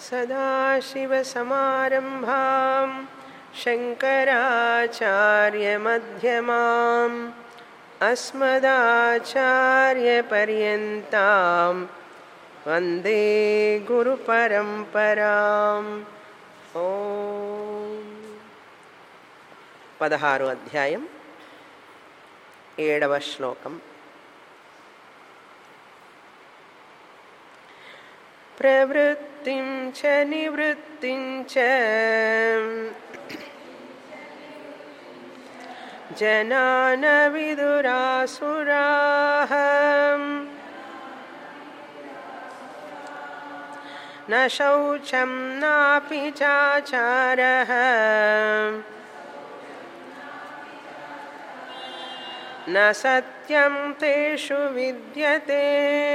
सदाशिवसमारम्भां शङ्कराचार्यमध्यमाम् अस्मदाचार्यपर्यन्तां वन्दे గురుపరంపరాం ఓం పదహారు అధ్యాయం ఏడవ శ్లోకం ప్రవృత్తిం చ నివృత్తిం చ జనాన విదురాసురాः न शौचं नापि चाचारः न सत्यं तेषु विद्यते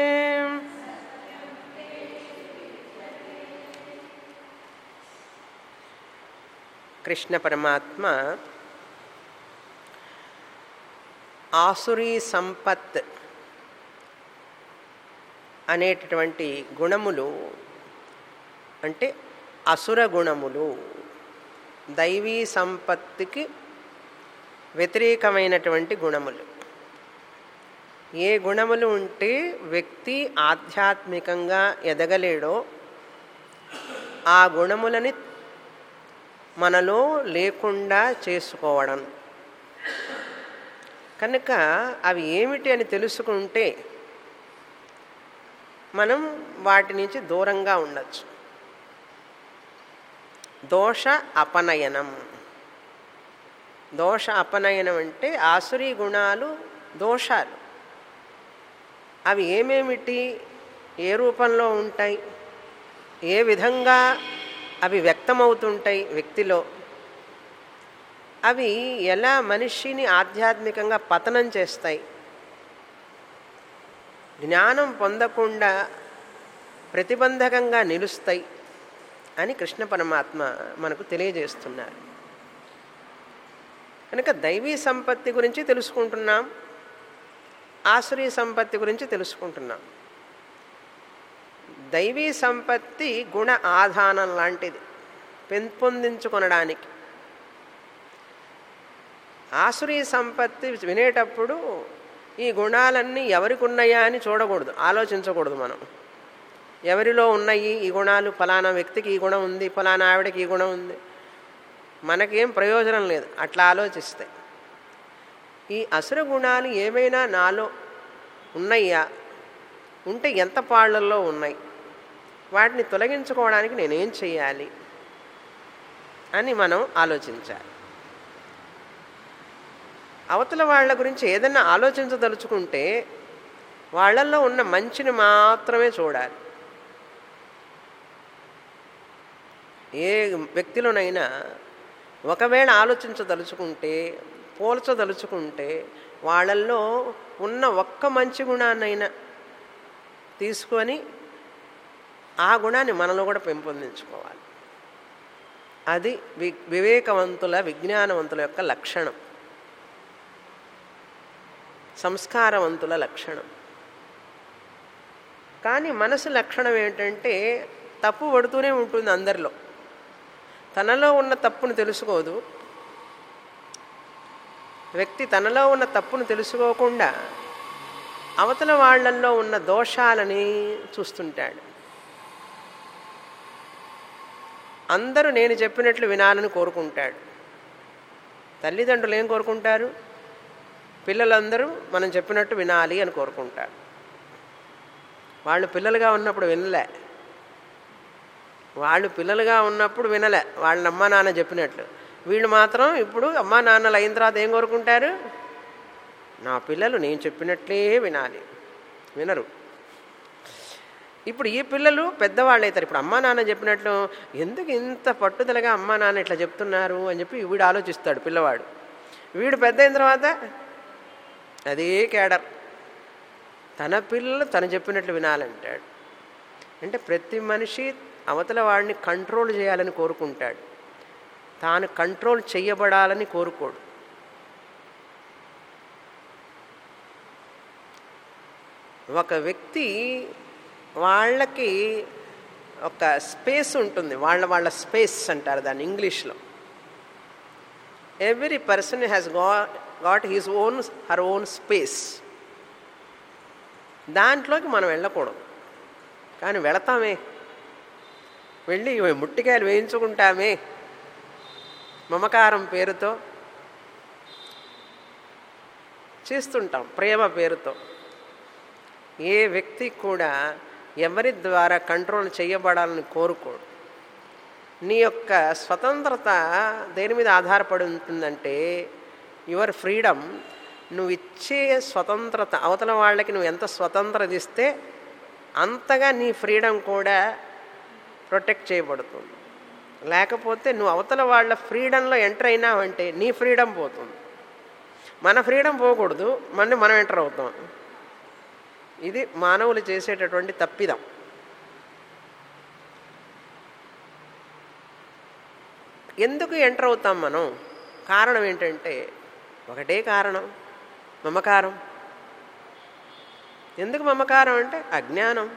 కృష్ణ పరమాత్మ ఆసురీ సంపత్ అనేటటువంటి గుణములు అంటే అసుర గుణములు దైవీ సంపత్తికి వ్యతిరేకమైనటువంటి గుణములు ఏ గుణములు ఉంటే వ్యక్తి ఆధ్యాత్మికంగా ఎదగలేడో ఆ గుణములని మనలో లేకుండా చేసుకోవడం కనుక అవి ఏమిటి అని తెలుసుకుంటే మనం వాటి నుంచి దూరంగా ఉండొచ్చు దోష అపనయనం దోష అపనయనం అంటే ఆసురీ గుణాలు దోషాలు అవి ఏమేమిటి ఏ రూపంలో ఉంటాయి ఏ విధంగా అవి వ్యక్తమవుతుంటాయి వ్యక్తిలో అవి ఎలా మనిషిని ఆధ్యాత్మికంగా పతనం చేస్తాయి జ్ఞానం పొందకుండా ప్రతిబంధకంగా నిలుస్తాయి అని కృష్ణ పరమాత్మ మనకు తెలియజేస్తున్నారు కనుక దైవీ సంపత్తి గురించి తెలుసుకుంటున్నాం ఆసురీ సంపత్తి గురించి తెలుసుకుంటున్నాం దైవీ సంపత్తి గుణ ఆధానం లాంటిది పెంపొందించుకొనడానికి ఆసురీ సంపత్తి వినేటప్పుడు ఈ గుణాలన్నీ ఎవరికి ఉన్నాయా అని చూడకూడదు ఆలోచించకూడదు మనం ఎవరిలో ఉన్నాయి ఈ గుణాలు ఫలానా వ్యక్తికి ఈ గుణం ఉంది ఫలానా ఆవిడకి ఈ గుణం ఉంది మనకేం ప్రయోజనం లేదు అట్లా ఆలోచిస్తే ఈ అసుర గుణాలు ఏమైనా నాలో ఉన్నాయా ఉంటే ఎంత పాళ్లల్లో ఉన్నాయి వాటిని తొలగించుకోవడానికి నేనేం చేయాలి అని మనం ఆలోచించాలి అవతల వాళ్ళ గురించి ఏదన్నా ఆలోచించదలుచుకుంటే వాళ్ళల్లో ఉన్న మంచిని మాత్రమే చూడాలి ఏ వ్యక్తిలోనైనా ఒకవేళ ఆలోచించదలుచుకుంటే పోల్చదలుచుకుంటే వాళ్ళల్లో ఉన్న ఒక్క మంచి గుణాన్నైనా తీసుకొని ఆ గుణాన్ని మనలో కూడా పెంపొందించుకోవాలి అది వి వివేకవంతుల విజ్ఞానవంతుల యొక్క లక్షణం సంస్కారవంతుల లక్షణం కానీ మనసు లక్షణం ఏంటంటే తప్పు పడుతూనే ఉంటుంది అందరిలో తనలో ఉన్న తప్పును తెలుసుకోదు వ్యక్తి తనలో ఉన్న తప్పును తెలుసుకోకుండా అవతల వాళ్ళల్లో ఉన్న దోషాలని చూస్తుంటాడు అందరూ నేను చెప్పినట్లు వినాలని కోరుకుంటాడు తల్లిదండ్రులు ఏం కోరుకుంటారు పిల్లలందరూ మనం చెప్పినట్టు వినాలి అని కోరుకుంటారు వాళ్ళు పిల్లలుగా ఉన్నప్పుడు వినలే వాళ్ళు పిల్లలుగా ఉన్నప్పుడు వినలే వాళ్ళ అమ్మా నాన్న చెప్పినట్లు వీళ్ళు మాత్రం ఇప్పుడు అమ్మా నాన్నలు అయిన తర్వాత ఏం కోరుకుంటారు నా పిల్లలు నేను చెప్పినట్లే వినాలి వినరు ఇప్పుడు ఈ పిల్లలు పెద్దవాళ్ళు అవుతారు ఇప్పుడు అమ్మా నాన్న చెప్పినట్లు ఎందుకు ఇంత పట్టుదలగా అమ్మా నాన్న ఇట్లా చెప్తున్నారు అని చెప్పి వీడు ఆలోచిస్తాడు పిల్లవాడు వీడు పెద్ద అయిన తర్వాత అదే కేడర్ తన పిల్లలు తను చెప్పినట్లు వినాలంటాడు అంటే ప్రతి మనిషి అవతల వాడిని కంట్రోల్ చేయాలని కోరుకుంటాడు తాను కంట్రోల్ చెయ్యబడాలని కోరుకోడు ఒక వ్యక్తి వాళ్ళకి ఒక స్పేస్ ఉంటుంది వాళ్ళ వాళ్ళ స్పేస్ అంటారు దాన్ని ఇంగ్లీష్లో ఎవ్రీ పర్సన్ హ్యాస్ గా got his own her own space దాంట్లోకి మనం వెళ్ళకూడదు కానీ వెళతామే వెళ్ళి ముట్టికాయలు వేయించుకుంటామే మమకారం పేరుతో చేస్తుంటాం ప్రేమ పేరుతో ఏ వ్యక్తి కూడా ఎవరి ద్వారా కంట్రోల్ చేయబడాలని కోరుకోడు నీ యొక్క స్వతంత్రత దేని మీద ఆధారపడి ఉంటుందంటే యువర్ ఫ్రీడమ్ నువ్వు ఇచ్చే స్వతంత్రత అవతల వాళ్ళకి నువ్వు ఎంత స్వతంత్రత ఇస్తే అంతగా నీ ఫ్రీడమ్ కూడా ప్రొటెక్ట్ చేయబడుతుంది లేకపోతే నువ్వు అవతల వాళ్ళ ఫ్రీడంలో ఎంటర్ అయినావంటే నీ ఫ్రీడమ్ పోతుంది మన ఫ్రీడమ్ పోకూడదు మన మనం ఎంటర్ అవుతాం ఇది మానవులు చేసేటటువంటి తప్పిదం ఎందుకు ఎంటర్ అవుతాం మనం కారణం ఏంటంటే ఒకటే కారణం మమకారం ఎందుకు మమకారం అంటే అజ్ఞానం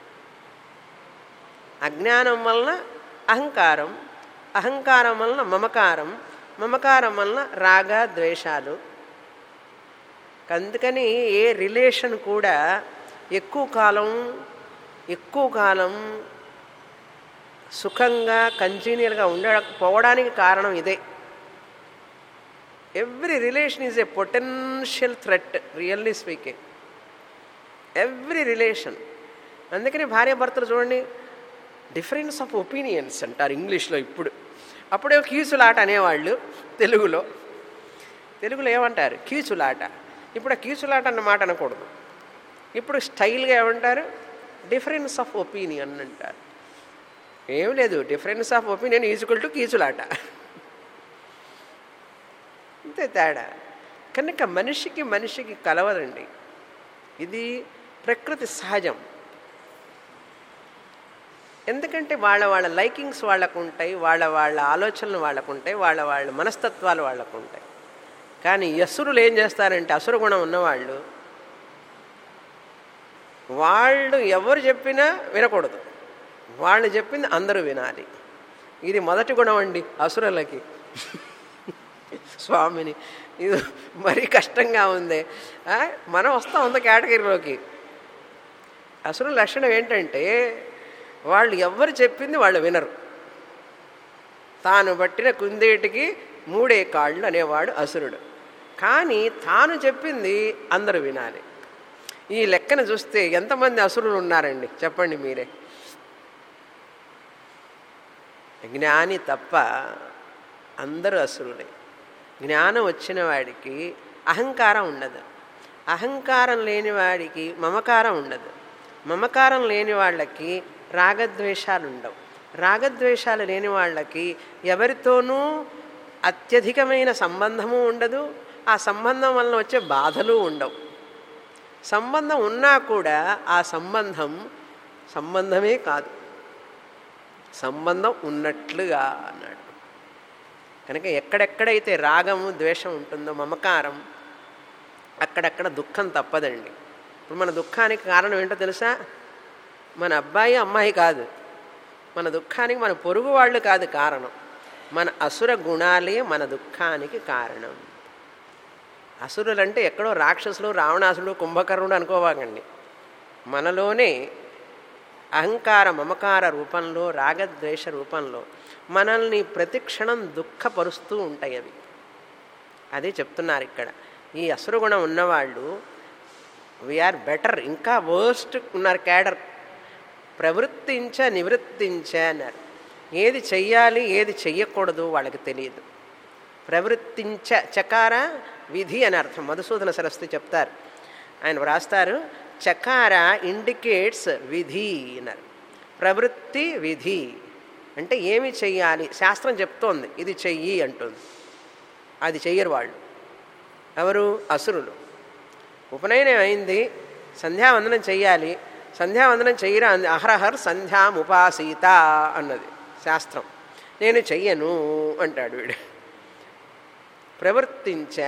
అజ్ఞానం వలన అహంకారం అహంకారం వలన మమకారం మమకారం వలన రాగ ద్వేషాలు అందుకని ఏ రిలేషన్ కూడా ఎక్కువ కాలం ఎక్కువ కాలం సుఖంగా కంజీనియర్గా ఉండకపోవడానికి కారణం ఇదే every relation is a potential threat really speaking every relation అందుకని భార్యాభర్తలు చూడండి డిఫరెన్స్ ఆఫ్ ఒపీనియన్స్ అంటారు ఇంగ్లీష్లో ఇప్పుడు అప్పుడే కీచులాట అనేవాళ్ళు తెలుగులో తెలుగులో ఏమంటారు కీచులాట ఇప్పుడు ఆ కీచులాట అన్న మాట అనకూడదు ఇప్పుడు స్టైల్గా ఏమంటారు డిఫరెన్స్ ఆఫ్ ఒపీనియన్ అంటారు ఏం లేదు difference of opinion equal to కీచులాట అంతే తేడా కనుక మనిషికి మనిషికి కలవదండి ఇది ప్రకృతి సహజం ఎందుకంటే వాళ్ళ వాళ్ళ లైకింగ్స్ వాళ్ళకు ఉంటాయి వాళ్ళ వాళ్ళ ఆలోచనలు వాళ్ళకు ఉంటాయి వాళ్ళ వాళ్ళ మనస్తత్వాలు వాళ్ళకు ఉంటాయి కానీ అసురులు ఏం చేస్తారంటే అసురు గుణం ఉన్నవాళ్ళు వాళ్ళు ఎవరు చెప్పినా వినకూడదు వాళ్ళు చెప్పింది అందరూ వినాలి ఇది మొదటి గుణం అండి అసురులకి స్వామిని ఇది మరీ కష్టంగా ఉంది ఆ, మనం వస్తాం అంత కేటగిరీలోకి అసురు లక్షణం ఏంటంటే వాళ్ళు ఎవరు చెప్పింది వాళ్ళు వినరు తాను పట్టిన కుందేటికి మూడే కాళ్ళు అనేవాడు అసురుడు కానీ తాను చెప్పింది అందరూ వినాలి ఈ లెక్కన చూస్తే ఎంతమంది అసురులు ఉన్నారండి చెప్పండి మీరే జ్ఞాని తప్ప అందరూ అసురులే జ్ఞానం వచ్చిన వాడికి అహంకారం ఉండదు అహంకారం లేని వాడికి మమకారం ఉండదు మమకారం లేని వాళ్ళకి రాగద్వేషాలు ఉండవు రాగద్వేషాలు లేని వాళ్ళకి ఎవరితోనూ అత్యధికమైన సంబంధము ఉండదు ఆ సంబంధం వలన వచ్చే బాధలు ఉండవు సంబంధం ఉన్నా కూడా ఆ సంబంధం సంబంధమే కాదు సంబంధం ఉన్నట్లుగా అన్నాడు కనుక ఎక్కడెక్కడైతే రాగము ద్వేషం ఉంటుందో మమకారం అక్కడక్కడ దుఃఖం తప్పదండి ఇప్పుడు మన దుఃఖానికి కారణం ఏంటో తెలుసా మన అబ్బాయి అమ్మాయి కాదు మన దుఃఖానికి మన పొరుగు వాళ్ళు కాదు కారణం మన అసుర గుణాలే మన దుఃఖానికి కారణం అసురులంటే ఎక్కడో రాక్షసులు రావణాసుడు కుంభకర్ణుడు అనుకోవాకండి మనలోనే అహంకార మమకార రూపంలో రాగద్వేష రూపంలో మనల్ని ప్రతిక్షణం దుఃఖపరుస్తూ ఉంటాయి అవి అదే చెప్తున్నారు ఇక్కడ ఈ అసురగుణం ఉన్నవాళ్ళు వీఆర్ బెటర్ ఇంకా వర్స్ట్ ఉన్నారు క్యాడర్ ప్రవృత్తించ నివృత్తించ అన్నారు ఏది చెయ్యాలి ఏది చెయ్యకూడదు వాళ్ళకి తెలియదు ప్రవృత్తించ చకార విధి అని అర్థం మధుసూదన సరస్వతి చెప్తారు ఆయన వ్రాస్తారు చకార ఇండికేట్స్ విధి అన్నారు ప్రవృత్తి విధి అంటే ఏమి చెయ్యాలి శాస్త్రం చెప్తోంది ఇది చెయ్యి అంటుంది అది చెయ్యరు వాళ్ళు ఎవరు అసురులు ఉపనయనం అయింది సంధ్యావందనం చెయ్యాలి సంధ్యావందనం చెయ్యరా అంది అహరహర్ సంధ్యాముపాసీత అన్నది శాస్త్రం నేను చెయ్యను అంటాడు వీడు ప్రవర్తించా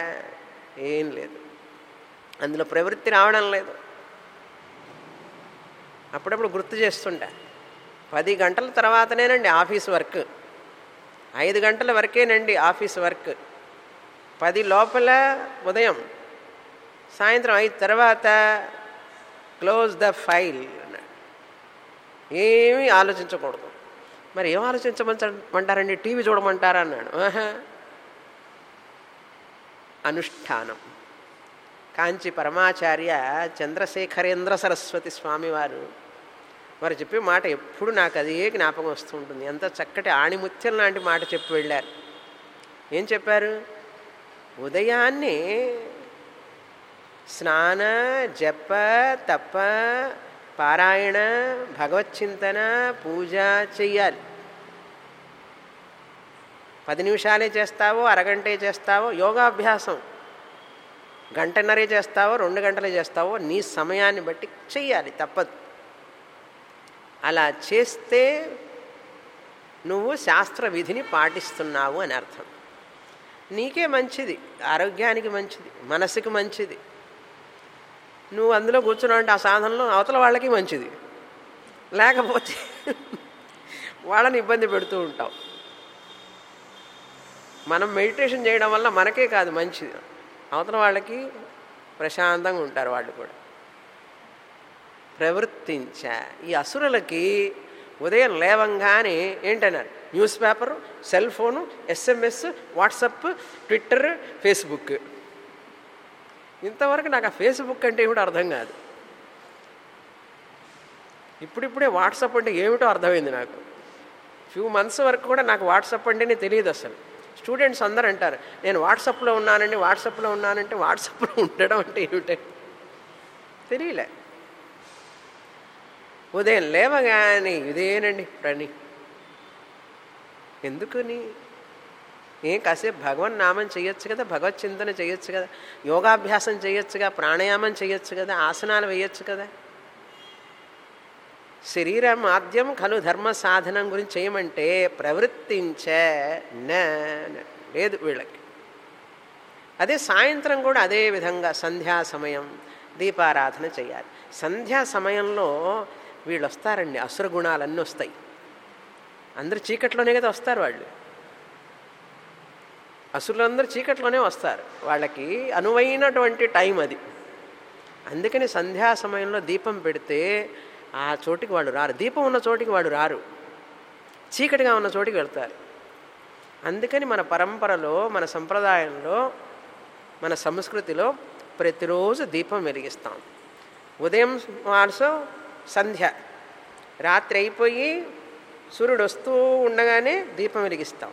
ఏం లేదు అందులో ప్రవృత్తి రావడం లేదు అప్పుడప్పుడు గుర్తు చేస్తుంటా పది గంటల తర్వాతనేనండి ఆఫీస్ వర్క్ ఐదు గంటల వరకేనండి ఆఫీస్ వర్క్ పది లోపల ఉదయం సాయంత్రం ఐదు తర్వాత క్లోజ్ ద ఫైల్ అన్నాడు ఏమీ ఆలోచించకూడదు మరి ఏం ఆలోచించమంటారండి టీవీ చూడమంటారా అన్నాడు ఆహా అనుష్ఠానం కాంచి పరమాచార్య చంద్రశేఖరేంద్ర సరస్వతి స్వామివారు వారు చెప్పే మాట ఎప్పుడు నాకు అదే జ్ఞాపకం వస్తూ ఉంటుంది ఎంత చక్కటి ఆణిముత్యం లాంటి మాట చెప్పి వెళ్ళారు ఏం చెప్పారు ఉదయాన్నే స్నాన జప తప పారాయణ భగవచ్చింతన పూజ చెయ్యాలి పది నిమిషాలే చేస్తావో అరగంటే చేస్తావో యోగాభ్యాసం గంటన్నరే చేస్తావో రెండు గంటలే చేస్తావో నీ సమయాన్ని బట్టి చెయ్యాలి తప్పదు అలా చేస్తే నువ్వు శాస్త్ర విధిని పాటిస్తున్నావు అని అర్థం నీకే మంచిది ఆరోగ్యానికి మంచిది మనసుకి మంచిది నువ్వు అందులో కూర్చున్నావు అంటే ఆ సాధనలో అవతల వాళ్ళకి మంచిది లేకపోతే వాళ్ళని ఇబ్బంది పెడుతూ ఉంటావు మనం మెడిటేషన్ చేయడం వల్ల మనకే కాదు మంచిది అవతల వాళ్ళకి ప్రశాంతంగా ఉంటారు వాళ్ళు కూడా ప్రవర్తించ ఈ అసురులకి ఉదయం లేవంగానే ఏంటన్నారు news paper cell phone SMS WhatsApp Twitter Facebook ఇంతవరకు నాకు ఆ ఫేస్బుక్ అంటే ఏమిటో అర్థం కాదు ఇప్పుడిప్పుడే వాట్సప్ అంటే ఏమిటో అర్థమైంది నాకు ఫ్యూ మంత్స్ వరకు కూడా నాకు వాట్సప్ అంటేనే తెలియదు అసలు స్టూడెంట్స్ అందరూ అంటారు నేను వాట్సాప్లో ఉన్నానండి వాట్సాప్లో ఉన్నానంటే వాట్సాప్లో ఉండడం అంటే ఏమిటే తెలియలే ఉదయం లేవగానే ఇదేనండి పని ఎందుకని ఏం కాసేపు భగవన్ నామం చేయొచ్చు కదా భగవత్ చింతన చేయొచ్చు కదా యోగాభ్యాసం చేయొచ్చుగా ప్రాణాయామం చేయొచ్చు కదా ఆసనాలు వేయొచ్చు కదా శరీర మాధ్యం ఖలు ధర్మ సాధనం గురించి చేయమంటే ప్రవృత్తించే లేదు వీళ్ళకి అదే సాయంత్రం కూడా అదే విధంగా సంధ్యా సమయం దీపారాధన చేయాలి సంధ్యా సమయంలో వీళ్ళు వస్తారండి అసుర గుణాలన్నీ వస్తాయి అందరు చీకట్లోనే కదా వస్తారు వాళ్ళు అసురులందరూ చీకట్లోనే వస్తారు వాళ్ళకి అనువైనటువంటి టైం అది అందుకని సంధ్యా సమయంలో దీపం పెడితే ఆ చోటికి వాళ్ళు రారు దీపం ఉన్న చోటికి వాళ్ళు రారు చీకటిగా ఉన్న చోటికి వెళ్తారు అందుకని మన పరంపరలో మన సంప్రదాయంలో మన సంస్కృతిలో ప్రతిరోజు దీపం వెలిగిస్తాం ఉదయం ఆల్సో సంధ్య రాత్రి అయిపోయి సూర్యుడు వస్తూ ఉండగానే దీపం వెలిగిస్తాం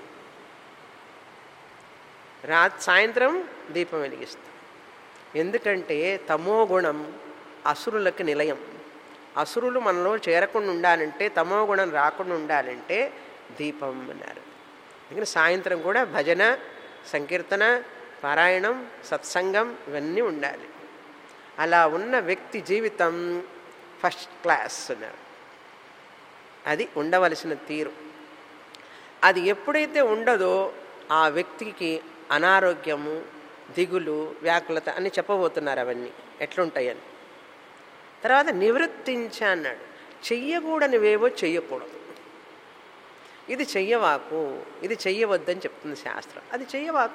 రా సాయంత్రం దీపం వెలిగిస్తాం ఎందుకంటే తమో గుణం అసురులకు నిలయం అసురులు మనలో చేరకుండా ఉండాలంటే తమో గుణం రాకుండా ఉండాలంటే దీపం అన్నారు అందుకని సాయంత్రం కూడా భజన సంకీర్తన పారాయణం సత్సంగం ఇవన్నీ ఉండాలి అలా ఉన్న వ్యక్తి జీవితం ఫస్ట్ క్లాస్ అన్నారు అది ఉండవలసిన తీరు అది ఎప్పుడైతే ఉండదో ఆ వ్యక్తికి అనారోగ్యము దిగులు వ్యాకులత అని చెప్పబోతున్నారు అవన్నీ ఎట్లుంటాయని తర్వాత నివృత్తించ అన్నాడు చెయ్యకూడనివేవో చెయ్యకూడదు ఇది చెయ్యవాకు ఇది చెయ్యవద్దని చెప్తుంది శాస్త్రం అది చెయ్యవాకు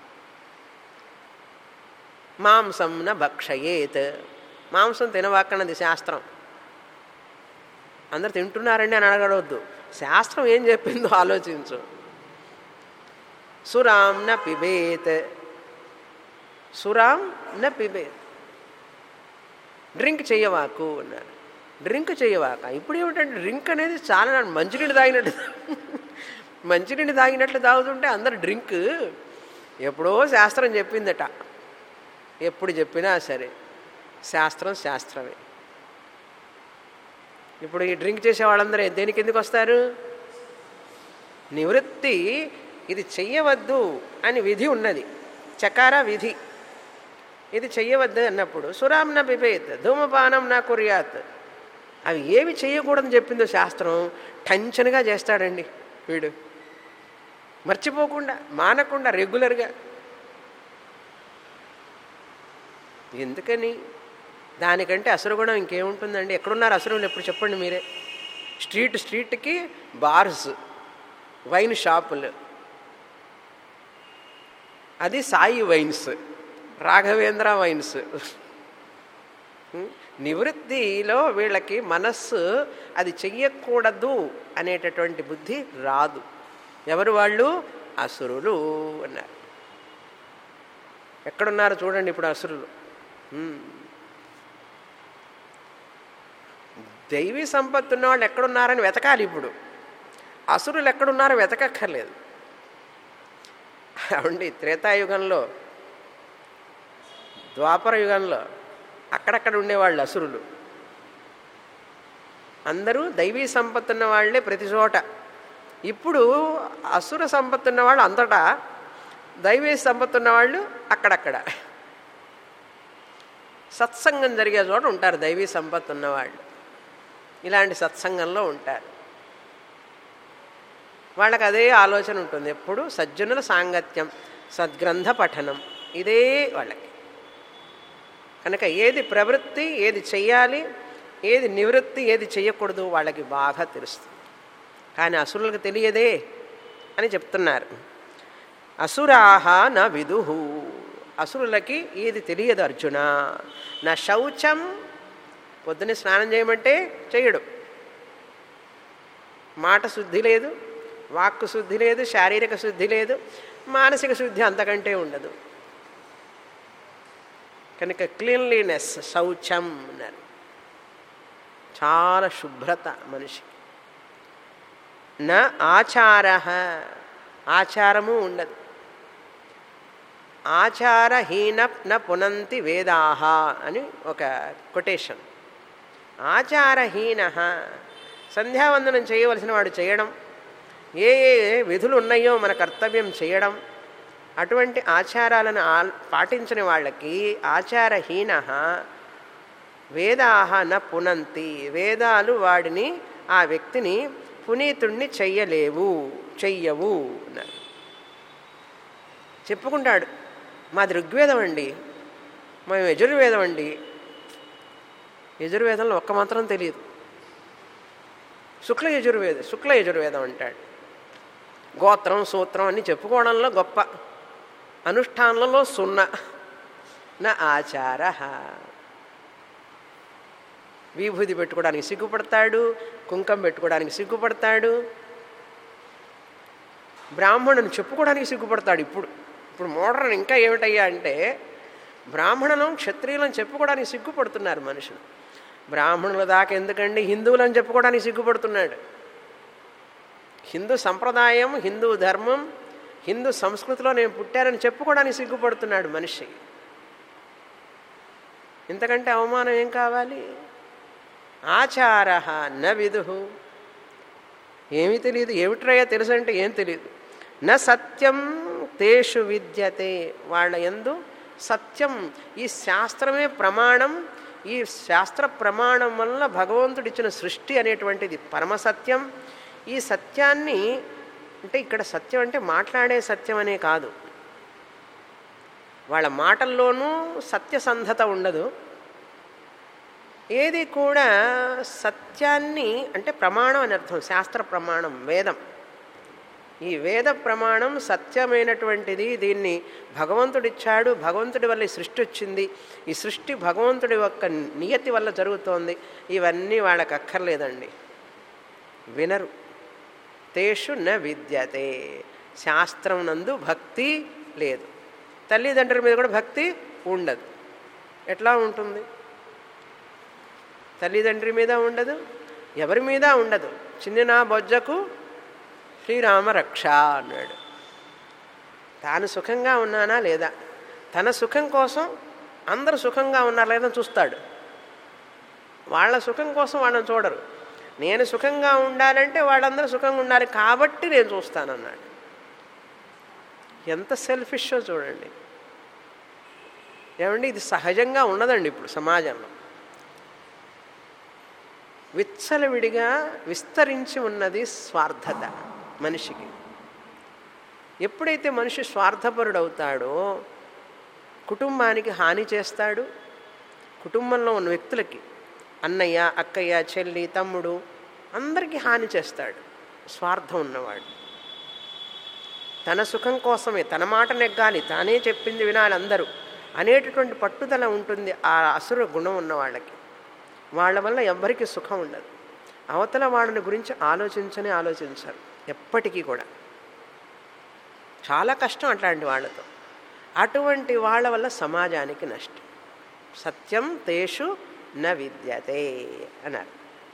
మాంసం న భక్షయేత్ మాంసం తినవాకన్నది శాస్త్రం అందరు తింటున్నారండి అని అడగడవద్దు శాస్త్రం ఏం చెప్పిందో ఆలోచించు సురాం న పిబేత్ సురాం న పిబేత్ డ్రింక్ చెయ్యవాకు అన్నారు డ్రింక్ చెయ్యవాక ఇప్పుడు ఏమిటంటే డ్రింక్ అనేది చాలా మంచినీళ్ళు తాగినట్టు మంచినీళ్ళు తాగినట్లు తాగుతుంటే అందరు డ్రింక్ ఎప్పుడో శాస్త్రం చెప్పిందట ఎప్పుడు చెప్పినా సరే శాస్త్రం శాస్త్రమే ఇప్పుడు ఈ డ్రింక్ చేసే వాళ్ళందరూ దేనికి ఎందుకు వస్తారు నివృత్తి ఇది చెయ్యవద్దు అని విధి ఉన్నది చకార విధి ఇది చెయ్యవద్దు అన్నప్పుడు సురాం నా పిపేత్ ధూమపానం నా కుర్యాత్ అవి ఏవి చేయకూడదని చెప్పిందో శాస్త్రం టెన్షన్గా చేస్తాడండి వీడు మర్చిపోకుండా మానకుండా రెగ్యులర్గా ఎందుకని దానికంటే అసురగుణం ఇంకేముంటుందండి ఎక్కడున్నారు అసురులు ఎప్పుడు చెప్పండి మీరే స్ట్రీట్ స్ట్రీట్కి బార్స్ వైన్ షాపులు అది సాయి వైన్స్ రాఘవేంద్ర వైన్స్ నివృత్తిలో వీళ్ళకి మనస్సు అది చెయ్యకూడదు అనేటటువంటి బుద్ధి రాదు ఎవరు వాళ్ళు అసురులు అన్నారు ఎక్కడున్నారు చూడండి ఇప్పుడు అసురులు ఉమ్. దైవీ సంపత్తి ఉన్న వాళ్ళు ఎక్కడున్నారని వెతకాలి ఇప్పుడు అసురులు ఎక్కడున్నారో వెతకక్కర్లేదు అవండి త్రేతాయుగంలో ద్వాపర యుగంలో అక్కడక్కడ ఉండేవాళ్ళు అసురులు అందరూ దైవీ సంపత్తి ఉన్న వాళ్ళే ప్రతి చోట ఇప్పుడు అసుర సంపత్తి ఉన్న వాళ్ళు అంతటా దైవీ సంపత్తి ఉన్న వాళ్ళు అక్కడక్కడ సత్సంగం జరిగే చోట ఉంటారు దైవీ సంపత్తి ఉన్నవాళ్ళు ఇలాంటి సత్సంగంలో ఉంటారు వాళ్ళకి అదే ఆలోచన ఉంటుంది ఎప్పుడు సజ్జనుల సాంగత్యం సద్గ్రంథ పఠనం ఇదే వాళ్ళకి కనుక ఏది ప్రవృత్తి ఏది చెయ్యాలి ఏది నివృత్తి ఏది చెయ్యకూడదు వాళ్ళకి బాగా తెలుస్తుంది కానీ అసురులకు తెలియదే అని చెప్తున్నారు అసురాహ న విదుహు అసురులకి ఏది తెలియదు అర్జున నా శౌచం పొద్దున్నే స్నానం చేయమంటే చేయడు మాట శుద్ధి లేదు వాక్కు శుద్ధి లేదు శారీరక శుద్ధి లేదు మానసిక శుద్ధి అంతకంటే ఉండదు కనుక క్లీన్లీనెస్ శౌచం అన్నారు చాలా శుభ్రత మనిషికి నా ఆచార ఆచారము ఉండదు ఆచారహీన న పునంతి వేదాహ అని ఒక కొటేషన్ ఆచారహీన సంధ్యావందనం చేయవలసిన వాడు చేయడం ఏ ఏ విధులు ఉన్నాయో మన కర్తవ్యం చేయడం అటువంటి ఆచారాలను ఆ- పాటించని వాళ్ళకి ఆచారహీన వేదాహ న పునంతి వేదాలు వాడిని ఆ వ్యక్తిని పునీతుణ్ణి చెయ్యలేవు చెయ్యవు అన్నారు చెప్పుకుంటాడు మాది ఋగ్వేదం అండి మేము యజుర్వేదం అండి యజుర్వేదంలో ఒక్క మాత్రం తెలియదు శుక్ల యజుర్వేదం శుక్ల యజుర్వేదం అంటాడు గోత్రం సూత్రం అన్ని చెప్పుకోవడంలో గొప్ప అనుష్ఠానంలో సున్నా నా ఆచార విభూతి పెట్టుకోవడానికి సిగ్గుపడతాడు కుంకం పెట్టుకోవడానికి సిగ్గుపడతాడు బ్రాహ్మణుని చెప్పుకోవడానికి సిగ్గుపడతాడు ఇప్పుడు ఇప్పుడు మోడర్న్ ఇంకా ఏమిటయ్యా అంటే బ్రాహ్మణులం క్షత్రియులను చెప్పుకోవడానికి సిగ్గుపడుతున్నారు మనుషులు బ్రాహ్మణుల దాకా ఎందుకండి హిందువులని చెప్పుకోవడానికి సిగ్గుపడుతున్నాడు హిందూ సంప్రదాయం హిందూ ధర్మం హిందూ సంస్కృతిలో నేను పుట్టారని చెప్పుకోవడానికి సిగ్గుపడుతున్నాడు మనిషి ఇంతకంటే అవమానం ఏం కావాలి ఆచార న విదుహు ఏమీ తెలియదు ఏమిట్రయ్యా తెలుసు అంటే ఏం తెలియదు న సత్యం తేషు విద్యతే వాళ్ళ ఎందు సత్యం ఈ శాస్త్రమే ప్రమాణం ఈ శాస్త్ర ప్రమాణం వల్ల భగవంతుడు ఇచ్చిన సృష్టి అనేటువంటిది పరమసత్యం ఈ సత్యాన్ని అంటే ఇక్కడ సత్యం అంటే మాట్లాడే సత్యం అనే కాదు వాళ్ళ మాటల్లోనూ సత్యసంధత ఉండదు ఏది కూడా సత్యాన్ని అంటే ప్రమాణం అని అర్థం శాస్త్ర ప్రమాణం వేదం ఈ వేద ప్రమాణం సత్యమైనటువంటిది దీన్ని భగవంతుడిచ్చాడు భగవంతుడి వల్ల ఈ సృష్టి వచ్చింది ఈ సృష్టి భగవంతుడి యొక్క నియతి వల్ల జరుగుతోంది ఇవన్నీ వాళ్ళకి అక్కర్లేదండి వినరు తేషు న విద్యతే శాస్త్రం నందు భక్తి లేదు తల్లిదండ్రుల మీద కూడా భక్తి ఉండదు ఎట్లా ఉంటుంది తల్లిదండ్రి మీద ఉండదు ఎవరి మీద ఉండదు చిన్న బొజ్జకు శ్రీరామ రక్ష అన్నాడు తాను సుఖంగా ఉన్నానా లేదా తన సుఖం కోసం అందరూ సుఖంగా ఉన్నారా లేదా చూస్తాడు వాళ్ళ సుఖం కోసం వాళ్ళని చూడరు నేను సుఖంగా ఉండాలంటే వాళ్ళందరూ సుఖంగా ఉండాలి కాబట్టి నేను చూస్తానన్నాడు ఎంత సెల్ఫిషో చూడండి ఏమండి ఇది సహజంగా ఉన్నదండి ఇప్పుడు సమాజంలో విచ్చలవిడిగా విస్తరించి ఉన్నది స్వార్థత మనిషికి ఎప్పుడైతే మనిషి స్వార్థపరుడవుతాడో కుటుంబానికి హాని చేస్తాడు కుటుంబంలో ఉన్న వ్యక్తులకి అన్నయ్య అక్కయ్య చెల్లి తమ్ముడు అందరికీ హాని చేస్తాడు స్వార్థం ఉన్నవాడు తన సుఖం కోసమే తన మాట నెగ్గాలి తానే చెప్పింది వినాలి అందరూ అనేటటువంటి పట్టుదల ఉంటుంది ఆ అసుర గుణం ఉన్న వాళ్ళకి వాళ్ళ వల్ల ఎవ్వరికీ సుఖం ఉండదు అవతల వాళ్ళని గురించి ఆలోచించని ఆలోచించరు ఎప్పటికీ కూడా చాలా కష్టం అట్లాంటి వాళ్ళతో అటువంటి వాళ్ళ వల్ల సమాజానికి నష్టం సత్యం తేషు న విద్యతే అన్నారు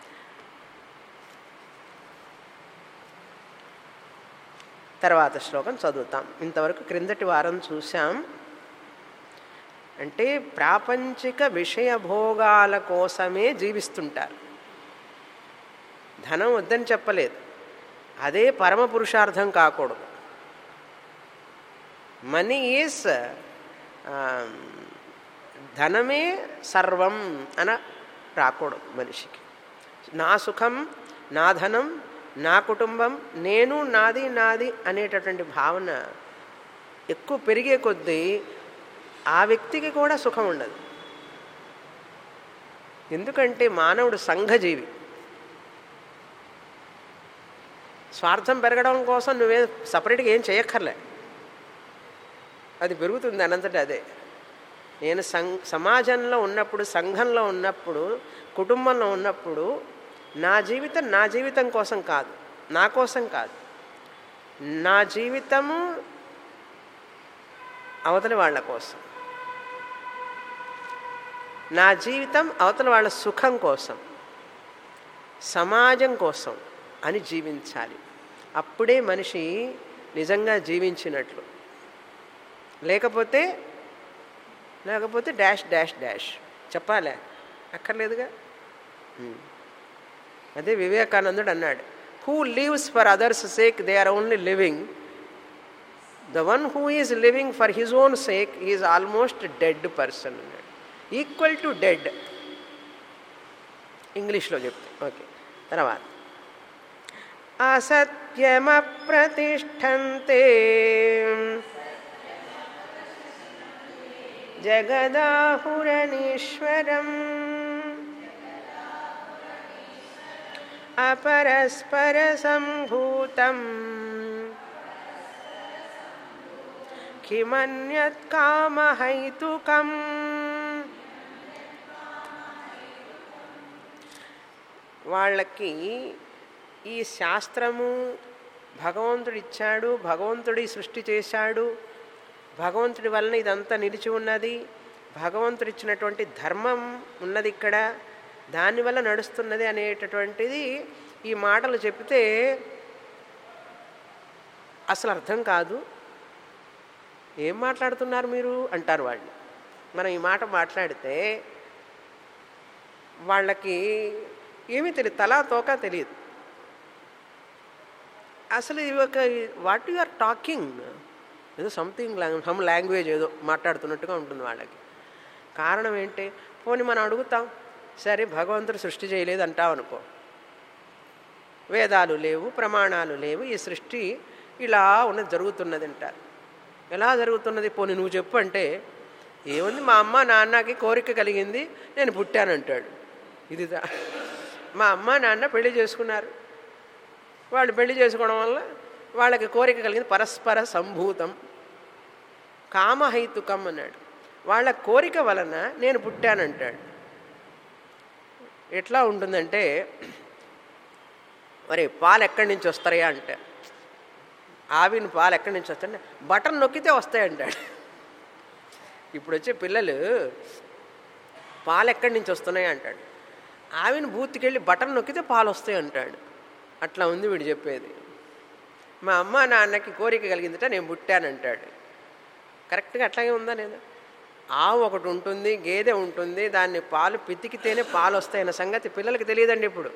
తర్వాత శ్లోకం చదువుతాం ఇంతవరకు క్రిందటి వారం చూసాం అంటే ప్రాపంచిక విషయ భోగాల కోసమే జీవిస్తుంటారు ధనం వద్దని చెప్పలేదు అదే పరమ పురుషార్థం కాకూడదు మనీ ఈజ్ ధనమే సర్వం అన రాకూడదు మనిషికి నా సుఖం నా ధనం నా కుటుంబం నేను నాది నాది అనేటటువంటి భావన ఎక్కువ పెరిగే కొద్దీ ఆ వ్యక్తికి కూడా సుఖం ఉండదు ఎందుకంటే మానవుడు సంఘజీవి స్వార్థం పెరగడం కోసం నువ్వే సపరేట్గా ఏం చేయక్కర్లే అది పెరుగుతుంది అనంతటి అదే నేను సం సమాజంలో ఉన్నప్పుడు సంఘంలో ఉన్నప్పుడు కుటుంబంలో ఉన్నప్పుడు నా జీవితం నా జీవితం కోసం కాదు నా కోసం కాదు నా జీవితము అవతలి వాళ్ళ కోసం నా జీవితం అవతల వాళ్ళ సుఖం కోసం సమాజం కోసం అని జీవించాలి అప్పుడే మనిషి నిజంగా జీవించినట్లు లేకపోతే లేకపోతే డాష్ డాష్ డాష్ చెప్పాలే అక్కర్లేదుగా అదే వివేకానందుడు అన్నాడు who lives for others sake they are only living the one who is living for his own sake is almost dead person అన్నాడు ఈక్వల్ టు డెడ్ ఇంగ్లీష్లో చెప్తే ఓకే తర్వాత అసత్యమప్రతిష్టంతే జగదాహురనీశ్వరం అపరస్పర సంభూతం కిమన్యత్ కామహైతుకం వాళ్ళకి ఈ శాస్త్రము భగవంతుడు ఇచ్చాడు భగవంతుడి సృష్టి చేశాడు భగవంతుడి వలన ఇదంతా నిలిచి ఉన్నది భగవంతుడు ఇచ్చినటువంటి ధర్మం ఉన్నది ఇక్కడ దానివల్ల నడుస్తున్నది అనేటటువంటిది ఈ మాటలు చెప్తే అసలు అర్థం కాదు ఏం మాట్లాడుతున్నారు మీరు అంటారు వాళ్ళు మనం ఈ మాట మాట్లాడితే వాళ్ళకి ఏమీ తెలియదు తలా తోక తెలియదు అసలు ఇవి ఒక వాట్ యు ఆర్ టాకింగ్ ఏదో సంథింగ్ సమ్ లాంగ్వేజ్ ఏదో మాట్లాడుతున్నట్టుగా ఉంటుంది వాళ్ళకి కారణం ఏంటి పోనీ మనం అడుగుతాం సరే భగవంతుడు సృష్టి చేయలేదు అంటాం అనుకో వేదాలు లేవు ప్రమాణాలు లేవు ఈ సృష్టి ఇలా ఉన్నది జరుగుతున్నది అంటారు ఎలా జరుగుతున్నది పోనీ నువ్వు చెప్పు అంటే ఏముంది మా అమ్మ నాన్నకి కోరిక కలిగింది నేను పుట్టానంటాడు ఇది మా అమ్మ నాన్న పెళ్లి చేసుకున్నారు వాళ్ళు పెళ్లి చేసుకోవడం వల్ల వాళ్ళకి కోరిక కలిగింది పరస్పర సంభూతం కామహైతుకం అన్నాడు వాళ్ళ కోరిక వలన నేను పుట్టానంటాడు ఎట్లా ఉంటుందంటే మరి పాలు ఎక్కడి నుంచి వస్తాయా అంటే ఆవిని పాలు ఎక్కడి నుంచి వస్తాయంటే బటన్ నొక్కితే వస్తాయంటాడు ఇప్పుడు వచ్చే పిల్లలు పాలు ఎక్కడి నుంచి వస్తున్నాయి అంటాడు ఆవిని బూత్తికెళ్ళి బటన్ నొక్కితే పాలు వస్తాయి అంటాడు అట్లా ఉంది వీడు చెప్పేది మా అమ్మ నాన్నకి కోరిక కలిగిందట నేను పుట్టానంటాడు కరెక్ట్గా అట్లాగే ఉందా లేదా ఆవు ఒకటి ఉంటుంది గేదె ఉంటుంది దాన్ని పాలు పితికితేనే పాలు వస్తాయన్న సంగతి పిల్లలకి తెలియదండి ఇప్పుడు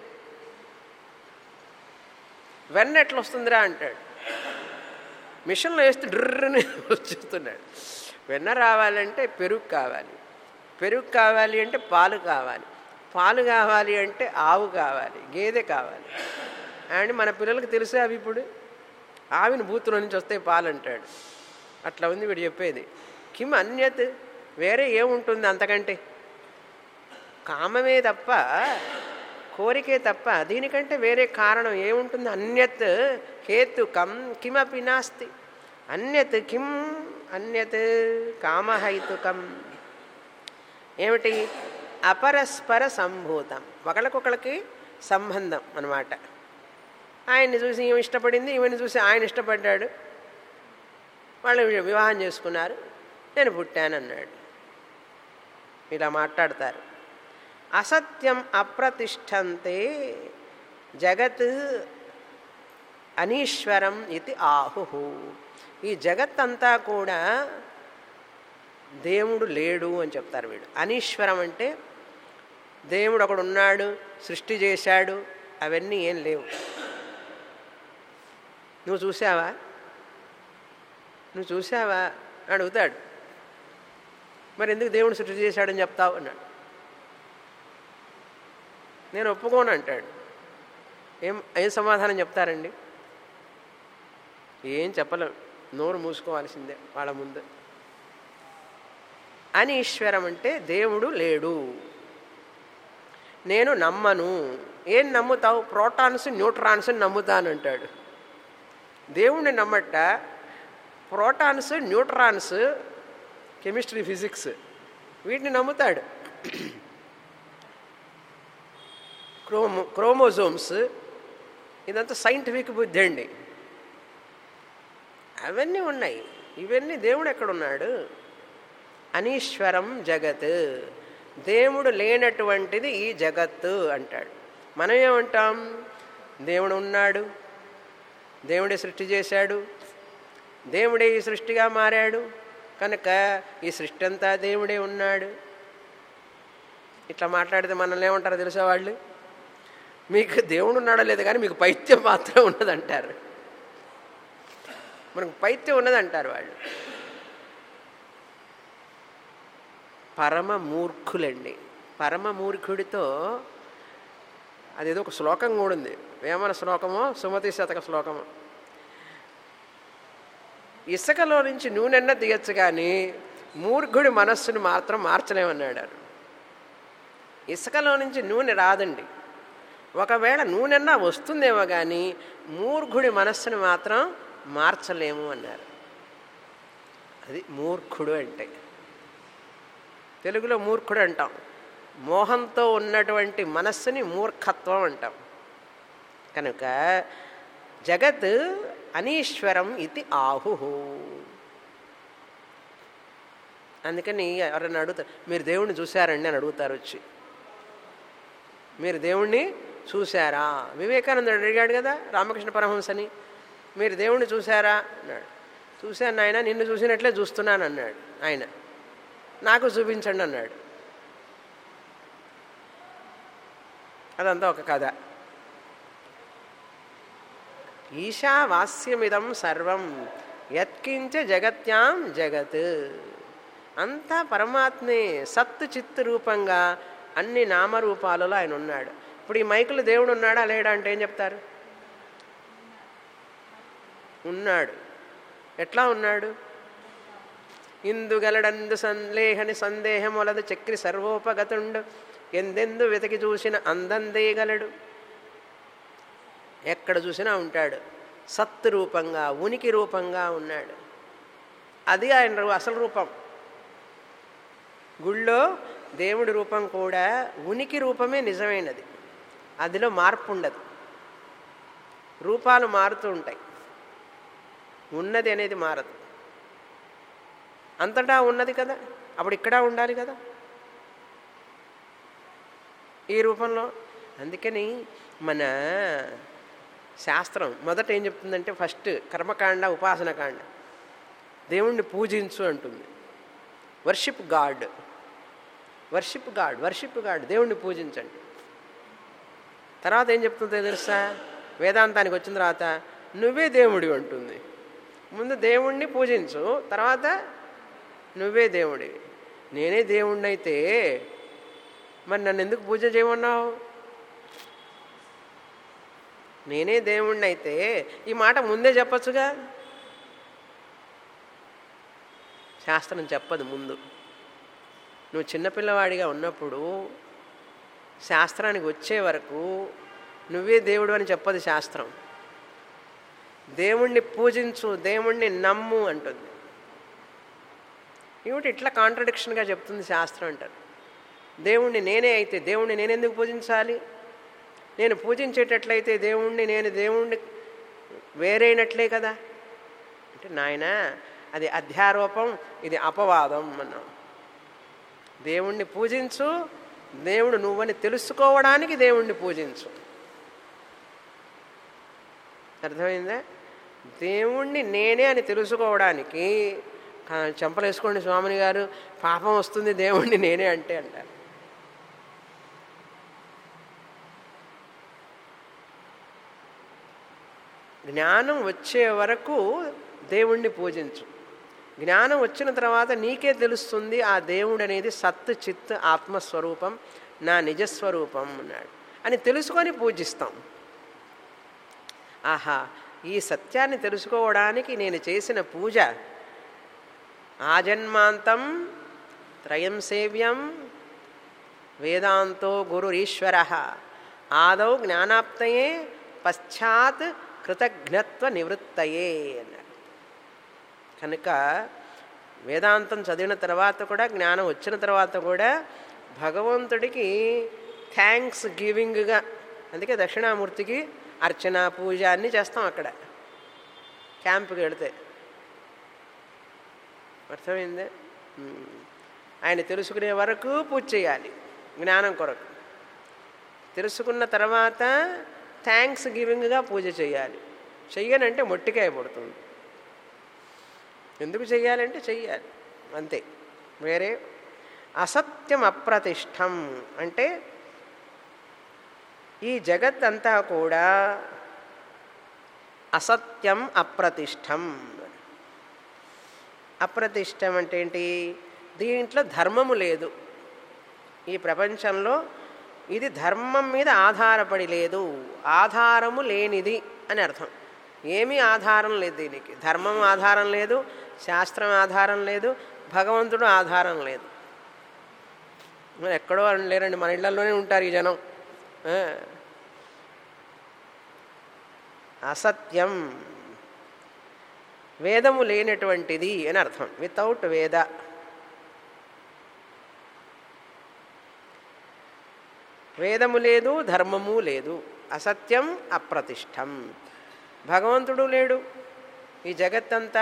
వెన్న ఎట్లా వస్తుందిరా అంటాడు మిషన్లో వేస్తే డ్రర్రని వచ్చేస్తున్నాడు వెన్న రావాలంటే పెరుగు కావాలి పెరుగు కావాలి అంటే పాలు కావాలి పాలు కావాలి అంటే ఆవు కావాలి గేదె కావాలి అండ్ మన పిల్లలకి తెలిసే అవి ఇప్పుడు ఆవిని బూతులో నుంచి వస్తే పాలు అంటాడు అట్లా ఉంది వీడు చెప్పేది కిమ్ అన్యత్ వేరే ఏముంటుంది అంతకంటే కామమే తప్ప కోరికే తప్ప దీనికంటే వేరే కారణం ఏముంటుంది అన్యత్ హేతుకం కిమపి నాస్తి అన్యత్ కిం అన్యత్ కామహైతుకం ఏమిటి అపరస్పర సంభూతం ఒకళ్ళకొకళ్ళకి సంబంధం అన్నమాట ఆయన్ని చూసి ఈమె ఇష్టపడింది ఈమెను చూసి ఆయన ఇష్టపడ్డాడు వాళ్ళు వివాహం చేసుకున్నారు నేను పుట్టానన్నాడు ఇలా మాట్లాడతారు అసత్యం అప్రతిష్టంతే జగత్ అనీశ్వరం ఇది ఆహు ఈ జగత్ అంతా కూడా దేవుడు లేడు అని చెప్తారు వీడు అనీశ్వరం అంటే దేవుడు ఒకడు ఉన్నాడు సృష్టి చేశాడు అవన్నీ ఏం లేవు నువ్వు చూసావా నువ్వు చూసావా అని అడుగుతాడు మరి ఎందుకు దేవుడు సృష్టి చేశాడని చెప్తావు అన్నాడు నేను ఒప్పుకోను అంటాడు ఏం ఏం సమాధానం చెప్తారండి ఏం చెప్పలేం నోరు మూసుకోవాల్సిందే వాళ్ళ ముందు అని ఈశ్వరం అంటే దేవుడు లేడు నేను నమ్మను ఏం నమ్ముతావు ప్రోటాన్స్ న్యూట్రాన్స్ నమ్ముతానంటాడు దేవుణ్ణి నమ్మట ప్రోటాన్స్ న్యూట్రాన్స్ కెమిస్ట్రీ ఫిజిక్స్ వీటిని నమ్ముతాడు క్రోమో క్రోమోజోమ్స్ ఇదంతా సైంటిఫిక్ బుద్ధి అండి అవన్నీ ఉన్నాయి ఇవన్నీ దేవుడు ఎక్కడున్నాడు అనీశ్వరం జగత్ దేవుడు లేనటువంటిది ఈ జగత్తు అంటాడు మనం ఏమంటాం దేవుడు ఉన్నాడు దేవుడే సృష్టి చేశాడు దేవుడే ఈ సృష్టిగా మారాడు కనుక ఈ సృష్టి అంతా దేవుడే ఉన్నాడు ఇట్లా మాట్లాడితే మనల్ని ఏమంటారో తెలుసా వాళ్ళు మీకు దేవుడు ఉన్నాడో లేదు కానీ మీకు పైత్యం మాత్రం ఉన్నదంటారు మనకు పైత్యం ఉన్నదంటారు వాళ్ళు పరమ మూర్ఖులండి పరమ మూర్ఖుడితో అదేదో ఒక శ్లోకం కూడా ఉంది వేమన శ్లోకమో సుమతి శతక శ్లోకమో ఇసుకలో నుంచి నూనెన్న తీయచ్చు కానీ మూర్ఖుడి మనస్సును మాత్రం మార్చలేమన్నాడు ఆయన. ఇసుకలో నుంచి నూనె రాదండి ఒకవేళ నూనెన్నా వస్తుందేమో కానీ మూర్ఖుడి మనస్సును మాత్రం మార్చలేము అన్నారు అది మూర్ఖుడు అంటే తెలుగులో మూర్ఖుడు అంటాం మోహంతో ఉన్నటువంటి మనస్సుని మూర్ఖత్వం అంటాం కనుక జగత్ అనీశ్వరం ఇది ఆహు అందుకని ఎవరైనా అడుగుతారు మీరు దేవుణ్ణి చూశారండి అని అడుగుతారు వచ్చి మీరు దేవుణ్ణి చూశారా వివేకానందుడు అడిగాడు కదా రామకృష్ణ పరమహంసని మీరు దేవుణ్ణి చూశారా అన్నాడు చూశాను ఆయన నిన్ను చూసినట్లే చూస్తున్నాను అన్నాడు ఆయన నాకు చూపించండి అన్నాడు అదంతా ఒక కథ ఈశావాస్యమిదం సర్వం యత్కించ జగత్యాం జగత్ అంతా పరమాత్మే సత్తు చిత్తు రూపంగా అన్ని నామరూపాలలో ఆయన ఉన్నాడు ఇప్పుడు ఈ మైకులు దేవుడు ఉన్నాడా లేడా అంటే ఏం చెప్తారు ఉన్నాడు ఎట్లా ఉన్నాడు ఇందుగలడందు సందేహని సందేహములదు చక్రి సర్వోపగతుండు ఎందెందు వెతికి చూసిన అందందేగలడు ఎక్కడ చూసినా ఉంటాడు సత్తు రూపంగా ఉనికి రూపంగా ఉన్నాడు అది ఆయన రూ- అసలు రూపం గుళ్ళో దేవుడి రూపం కూడా ఉనికి రూపమే నిజమైనది అదిలో మార్పు ఉండదు రూపాలు మారుతూ ఉంటాయి ఉన్నది అనేది మారదు అంతటా ఉన్నది కదా అప్పుడు ఇక్కడ ఉండాలి కదా ఈ రూపంలో అందుకని మన శాస్త్రం మొదట ఏం చెప్తుందంటే ఫస్ట్ కర్మకాండ ఉపాసనకాండ దేవుణ్ణి పూజించు అంటుంది worship god worship god worship god దేవుణ్ణి పూజించండి తర్వాత ఏం చెప్తుందో తెలుసా వేదాంతానికి వచ్చిన తర్వాత నువ్వే దేవుడి అంటుంది ముందు దేవుణ్ణి పూజించు తర్వాత నువ్వే దేవుడివి నేనే దేవుణ్ణి అయితే మరి నన్ను ఎందుకు పూజ చేయమన్నావు నేనే దేవుణ్ణి అయితే ఈ మాట ముందే చెప్పచ్చుగా శాస్త్రం చెప్పదు ముందు నువ్వు చిన్నపిల్లవాడిగా ఉన్నప్పుడు శాస్త్రానికి వచ్చే వరకు నువ్వే దేవుడు అని చెప్పదు శాస్త్రం దేవుణ్ణి పూజించు దేవుణ్ణి నమ్ము అంటుంది ఏమిటి ఇట్లా కాంట్రడిక్షన్గా చెప్తుంది శాస్త్రం అంటారు దేవుణ్ణి నేనే అయితే దేవుణ్ణి నేనెందుకు పూజించాలి నేను పూజించేటట్లయితే దేవుణ్ణి నేను దేవుణ్ణి వేరైనట్లే కదా అంటే నాయన అది అధ్యారోపం ఇది అపవాదం అన్నాం దేవుణ్ణి పూజించు దేవుడు నువ్వని తెలుసుకోవడానికి దేవుణ్ణి పూజించు అర్థమైందా దేవుణ్ణి నేనే అని తెలుసుకోవడానికి కా- చెంపలేసుకోండి స్వామిని గారు పాపం వస్తుంది దేవుణ్ణి నేనే అంటే అంటారు జ్ఞానం వచ్చే వరకు దేవుణ్ణి పూజించు జ్ఞానం వచ్చిన తర్వాత నీకే తెలుస్తుంది ఆ దేవుడు అనేది సత్ చిత్ ఆత్మస్వరూపం నా నిజస్వరూపం అన్నాడు అని తెలుసుకొని పూజిస్తాం ఆహా ఈ సత్యాన్ని తెలుసుకోవడానికి నేను చేసిన పూజ ఆజన్మాంతం త్రయం సేవ్యం వేదాంతో గురురీశ్వర ఆదౌ జ్ఞానాప్తయే పశ్చాత్ కృతజ్ఞత్వ నివృత్తయే అన్నాడు కనుక వేదాంతం చదివిన తర్వాత కూడా జ్ఞానం వచ్చిన తర్వాత కూడా భగవంతుడికి థ్యాంక్స్ గివింగ్గా అందుకే దక్షిణామూర్తికి అర్చన పూజ అన్నీ చేస్తాం అక్కడ క్యాంపుకి వెళితే అర్థమైందే ఉమ్. ఆయన తెలుసుకునే వరకు పూజ చేయాలి జ్ఞానం కొరకు తెలుసుకున్న తర్వాత థ్యాంక్స్ గివింగ్గా పూజ చేయాలి చెయ్యనంటే మొట్టికాయ పడుతుంది ఎందుకు చెయ్యాలంటే చెయ్యాలి అంతే వేరే అసత్యం అప్రతిష్టం అంటే ఈ జగత్ అంతా కూడా అసత్యం అప్రతిష్టం అప్రతిష్టం అంటే ఏంటి దీంట్లో ధర్మము లేదు ఈ ప్రపంచంలో ఇది ధర్మం మీద ఆధారపడి లేదు ఆధారము లేనిది అని అర్థం ఏమీ ఆధారం లేదు దీనికి ధర్మం ఆధారం లేదు శాస్త్రం ఆధారం లేదు భగవంతుడు ఆధారం లేదు మరి ఎక్కడో లేరండి మన ఇళ్లలోనే ఉంటారు ఈ జనం ఆ. అసత్యం వేదము లేనటువంటిది అని అర్థం వితౌట్ వేద వేదము లేదు ధర్మము లేదు అసత్యం అప్రతిష్టం భగవంతుడు లేడు ఈ జగత్తంతా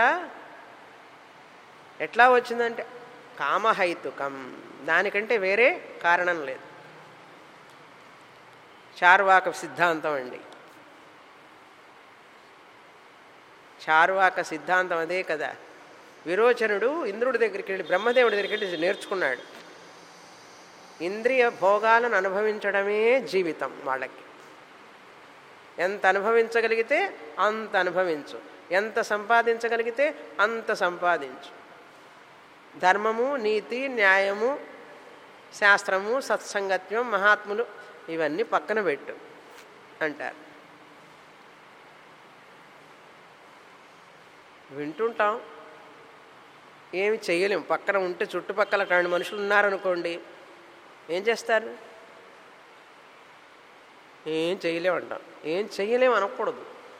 ఎట్లా వచ్చిందంటే కామహైతుకం దానికంటే వేరే కారణం లేదు చార్వాక సిద్ధాంతం అండి చార్వాక సిద్ధాంతం అదే కదా విరోచనుడు ఇంద్రుడి దగ్గరికి వెళ్ళి బ్రహ్మదేవుడి దగ్గరికి వెళ్ళి నేర్చుకున్నాడు ఇంద్రియ భోగాలను అనుభవించడమే జీవితం వాళ్ళకి ఎంత అనుభవించగలిగితే అంత అనుభవించు ఎంత సంపాదించగలిగితే అంత సంపాదించు ధర్మము నీతి న్యాయము శాస్త్రము సత్సంగత్యం మహాత్ములు ఇవన్నీ పక్కన పెట్టు అంటారు వింటుంటాం ఏమి చేయలేం పక్కన ఉంటే చుట్టుపక్కల రెండు మనుషులు ఉన్నారనుకోండి ఏం చేస్తారు ఏం చేయలేమంటాం ఏం చెయ్యలేం అనకూడదు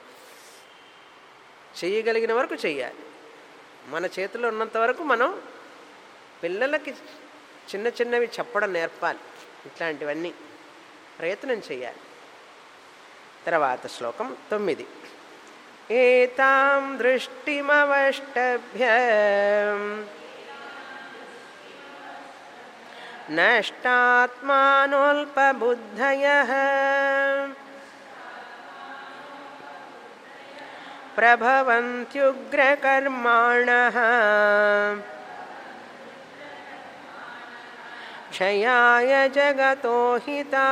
చేయగలిగిన వరకు చెయ్యాలి మన చేతిలో ఉన్నంత వరకు మనం పిల్లలకి చిన్న చిన్నవి చెప్పడం నేర్పాలి ఇట్లాంటివన్నీ ప్రయత్నం చేయాలి తర్వాత శ్లోకం తొమ్మిది ఏతాం దృష్టిమవష్టభ్య నష్టాత్మానోల్పబుద్ధయ ప్రభవంత్యుగ్రకర్మాణ క్షయాయ జగతో హితా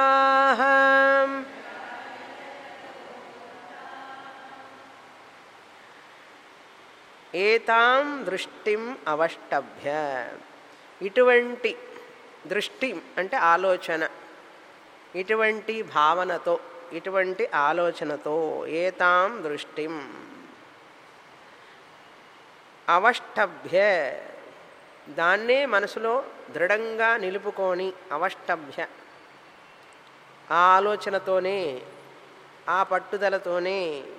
ఏతాం దృష్టిం అవష్టభ్య ఇటువంటి దృష్టి అంటే ఆలోచన ఇటువంటి భావనతో ఇటువంటి ఆలోచనతో ఏతాం దృష్టిం అవష్టభ్య దాన్నే మనసులో దృఢంగా నిలుపుకొని అవష్టభ్య ఆ ఆలోచనతోనే ఆ పట్టుదలతోనే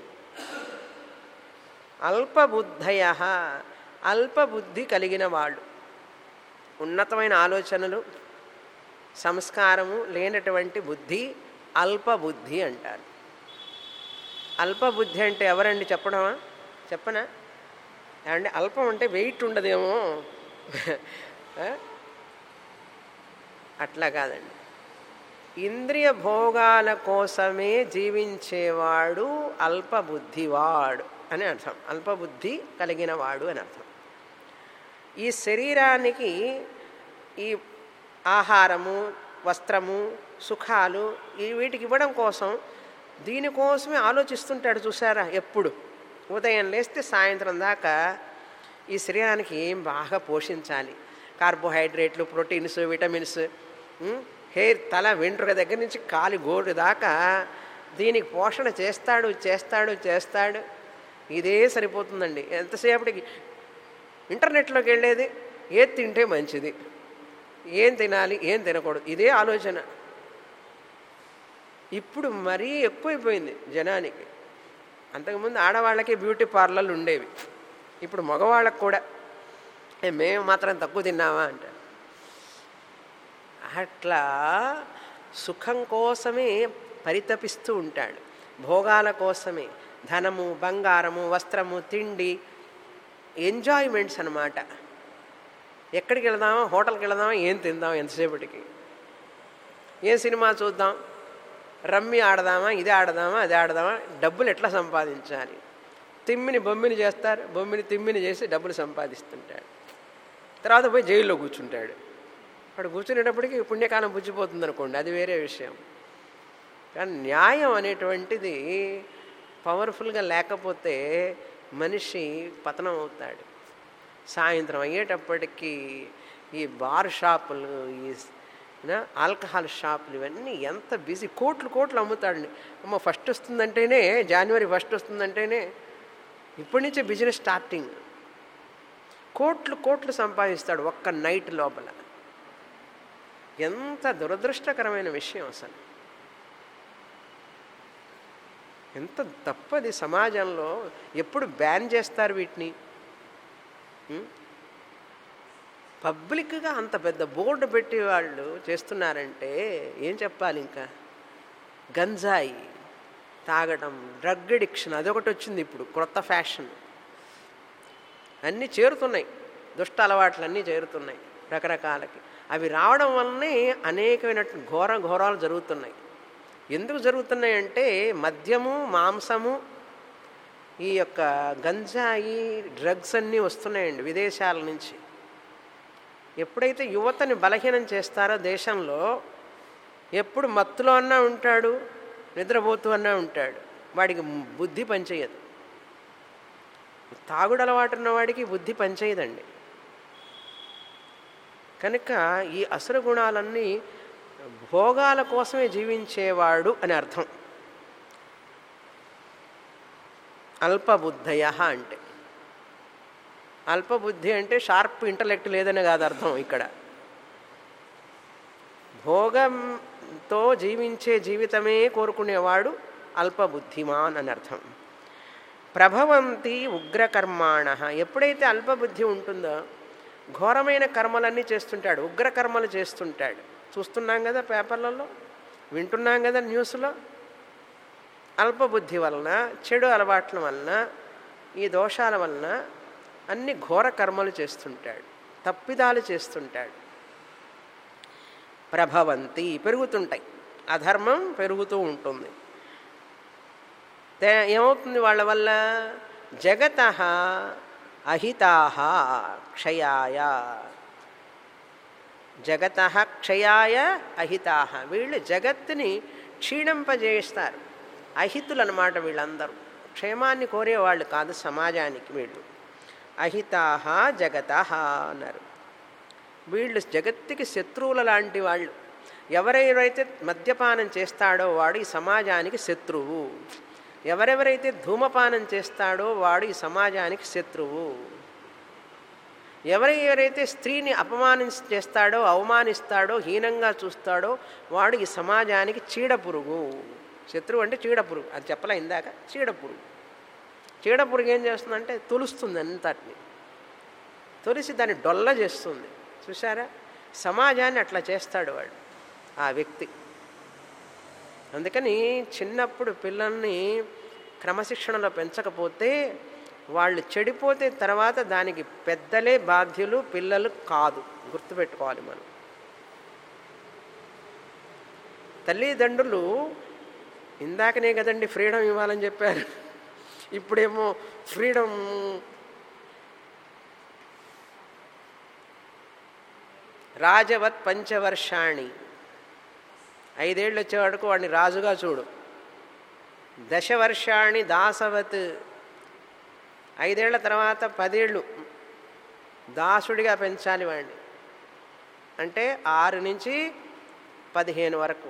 అల్పబుద్ధయ అల్పబుద్ధి కలిగిన వాళ్ళు ఉన్నతమైన ఆలోచనలు సంస్కారము లేనటువంటి బుద్ధి అల్పబుద్ధి అంటారు అల్పబుద్ధి అంటే ఎవరండి చెప్పడమా చెప్పనా ఏమంటే అల్పం అంటే వెయిట్ ఉండదేమో ఆ? అట్లా కాదండి ఇంద్రియ భోగాల కోసమే జీవించేవాడు అల్పబుద్ధివాడు అని అర్థం అల్పబుద్ధి కలిగిన వాడు అని అర్థం ఈ శరీరానికి ఈ ఆహారము వస్త్రము సుఖాలు ఈ వీటికి ఇవ్వడం కోసం దీనికోసమే ఆలోచిస్తుంటాడు చూసారా ఎప్పుడు ఉదయం లేస్తే సాయంత్రం దాకా ఈ శరీరానికి ఏం బాగా పోషించాలి కార్బోహైడ్రేట్లు ప్రోటీన్స్ విటమిన్స్ ఉమ్, హెయిర్ తల వెంట్రుక దగ్గర నుంచి కాలి గోరు దాకా దీనికి పోషణ చేస్తాడు చేస్తాడు చేస్తాడు ఇదే సరిపోతుందండి ఎంతసేపటికి ఇంటర్నెట్లోకి వెళ్ళేది ఏది తింటే మంచిది ఏం తినాలి ఏం తినకూడదు ఇదే ఆలోచన ఇప్పుడు మరీ ఎక్కువైపోయింది జనానికి అంతకుముందు ఆడవాళ్ళకి బ్యూటీ పార్లర్లు ఉండేవి ఇప్పుడు మగవాళ్ళకు కూడా "ఏ, మేము మాత్రం తక్కువ తిన్నావా అంటారు అట్లా సుఖం కోసమే పరితపిస్తూ ఉంటాడు భోగాల కోసమే ధనము బంగారము వస్త్రము తిండి ఎంజాయ్మెంట్స్ అన్నమాట ఎక్కడికి వెళదామా హోటల్కి వెళదామా ఏం తిందాం ఎంతసేపటికి ఏ సినిమా చూద్దాం రమ్మి ఆడదామా ఇది ఆడదామా అది ఆడదామా డబ్బులు ఎట్లా సంపాదించాలి తిమ్మిని బొమ్మిని చేస్తారు బొమ్మిని తిమ్మిని చేసి డబ్బులు సంపాదిస్తుంటాడు తర్వాత పోయి జైల్లో కూర్చుంటాడు వాడు కూర్చునేటప్పటికి పుణ్యకాలం పుచ్చిపోతుంది అనుకోండి అది వేరే విషయం కానీ న్యాయం అనేటువంటిది పవర్ఫుల్గా లేకపోతే మనిషి పతనం అవుతాడు సాయంత్రం అయ్యేటప్పటికీ ఈ బార్ షాపులు ఈ నా, ఆల్కహాల్ షాపులు ఇవన్నీ ఎంత బిజీ కోట్లు కోట్లు అమ్ముతాడండి అమ్మ ఫస్ట్ వస్తుందంటేనే జనవరి ఫస్ట్ వస్తుందంటేనే ఇప్పటి నుంచే బిజినెస్ స్టార్టింగ్ కోట్లు కోట్లు సంపాదిస్తాడు ఒక్క నైట్ లోపల ఎంత దురదృష్టకరమైన విషయం అసలు ఎంత తప్పది సమాజంలో ఎప్పుడు బ్యాన్ చేస్తారు వీటిని ఉం? పబ్లిక్గా అంత పెద్ద బోర్డు పెట్టి వాళ్ళు చేస్తున్నారంటే ఏం చెప్పాలి ఇంకా గంజాయి తాగడం డ్రగ్ అడిక్షన్ అదొకటి వచ్చింది ఇప్పుడు క్రొత్త ఫ్యాషన్ అన్నీ చేరుతున్నాయి దుష్ట అలవాట్లు అన్నీ చేరుతున్నాయి రకరకాలకి అవి రావడం వల్లనే అనేకమైన ఘోర ఘోరాలు జరుగుతున్నాయి ఎందుకు జరుగుతున్నాయి అంటే మద్యము మాంసము ఈ యొక్క గంజాయి డ్రగ్స్ అన్నీ వస్తున్నాయండి విదేశాల నుంచి ఎప్పుడైతే యువతని బలహీనం చేస్తారో దేశంలో ఎప్పుడు మత్తులో అన్నా ఉంటాడు నిద్రపోతూ అన్నా ఉంటాడు వాడికి బుద్ధి పనిచేయదు తాగుడు అలవాటు ఉన్న వాడికి బుద్ధి పనిచేయదండి కనుక ఈ అసుర గుణాలన్నీ భోగాల కోసమే జీవించేవాడు అని అర్థం అల్పబుద్ధయ అంటే అల్పబుద్ధి అంటే షార్ప్ ఇంటలెక్ట్ లేదని కాదు అర్థం ఇక్కడ భోగంతో జీవించే జీవితమే కోరుకునేవాడు అల్పబుద్ధిమాన్ అని అర్థం ప్రభవంతి ఉగ్రకర్మాణ ఎప్పుడైతే అల్పబుద్ధి ఉంటుందో ఘోరమైన కర్మలన్నీ చేస్తుంటాడు ఉగ్రకర్మలు చేస్తుంటాడు చూస్తున్నాం కదా పేపర్లలో వింటున్నాం కదా న్యూస్లో అల్పబుద్ధి వలన చెడు అలవాట్ల వలన ఈ దోషాల వలన అన్ని ఘోర కర్మలు చేస్తుంటాడు తప్పిదాలు చేస్తుంటాడు ప్రభవంతి పెరుగుతుంటాయి అధర్మం పెరుగుతూ ఉంటుంది తే- ఏమవుతుంది వాళ్ళ వల్ల జగత అహితా క్షయాయ జగత క్షయాయ అహితా వీళ్ళు జగత్తుని క్షీణింపజేస్తారు అహితులు అనమాట వీళ్ళందరూ క్షేమాన్ని కోరేవాళ్ళు కాదు సమాజానికి వీళ్ళు అహితా జగత అన్నారు వీళ్ళు జగత్తుకి శత్రువుల లాంటి వాళ్ళు ఎవరెవరైతే మద్యపానం చేస్తాడో వాడు ఈ సమాజానికి శత్రువు ఎవరెవరైతే ధూమపానం చేస్తాడో వాడు ఈ సమాజానికి శత్రువు ఎవరు ఎవరైతే స్త్రీని అపమాని చేస్తాడో అవమానిస్తాడో హీనంగా చూస్తాడో వాడు ఈ సమాజానికి చీడ పురుగు శత్రువు అంటే చీడ పురుగు అది చెప్పలే ఇందాక చీడ పురుగు చీడ పురుగు ఏం చేస్తుందంటే తులుస్తుంది అంతటిని తొలిసి దాన్ని డొల్ల చేస్తుంది చూసారా సమాజాన్ని అట్లా చేస్తాడు వాడు ఆ వ్యక్తి అందుకని చిన్నప్పుడు పిల్లల్ని క్రమశిక్షణలో పెంచకపోతే వాళ్ళు చెడిపోతే తర్వాత దానికి పెద్దలే బాధ్యులు పిల్లలు కాదు గుర్తుపెట్టుకోవాలి మనం తల్లిదండ్రులు ఇందాకనే కదండి ఫ్రీడమ్ ఇవ్వాలని చెప్పారు ఇప్పుడేమో ఫ్రీడమ్ రాజవత్ పంచవర్షాణి ఐదేళ్ళు వచ్చేవాడుకు వాడిని రాజుగా చూడు దశవర్షాణి దాసవత్ ఐదేళ్ల తర్వాత పదేళ్ళు దాసుడిగా పెంచాలి వాడిని అంటే ఆరు నుంచి పదిహేను వరకు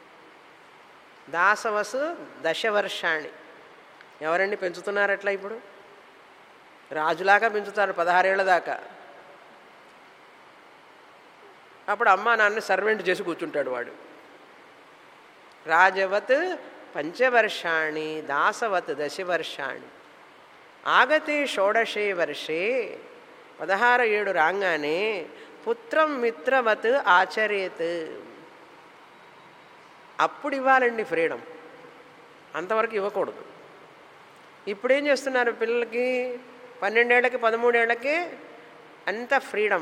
దాసవసు దశవర్షాణి ఎవరండి పెంచుతున్నారు అట్లా ఇప్పుడు రాజులాగా పెంచుతారు పదహారేళ్ల దాకా అప్పుడు అమ్మా నాన్న సర్వెంట్ చేసి కూర్చుంటాడు వాడు రాజవత్ పంచవర్షాణి దాసవత్ దశవర్షాణి ఆగతే షోడశే వర్షే పదహారు ఏడు రాగానే పుత్రం మిత్రవత్ ఆచరేత్ అప్పుడు ఇవ్వాలండి ఫ్రీడమ్ అంతవరకు ఇవ్వకూడదు ఇప్పుడేం చేస్తున్నారు పిల్లలకి పన్నెండేళ్ళకి పదమూడేళ్ళకి అంత ఫ్రీడమ్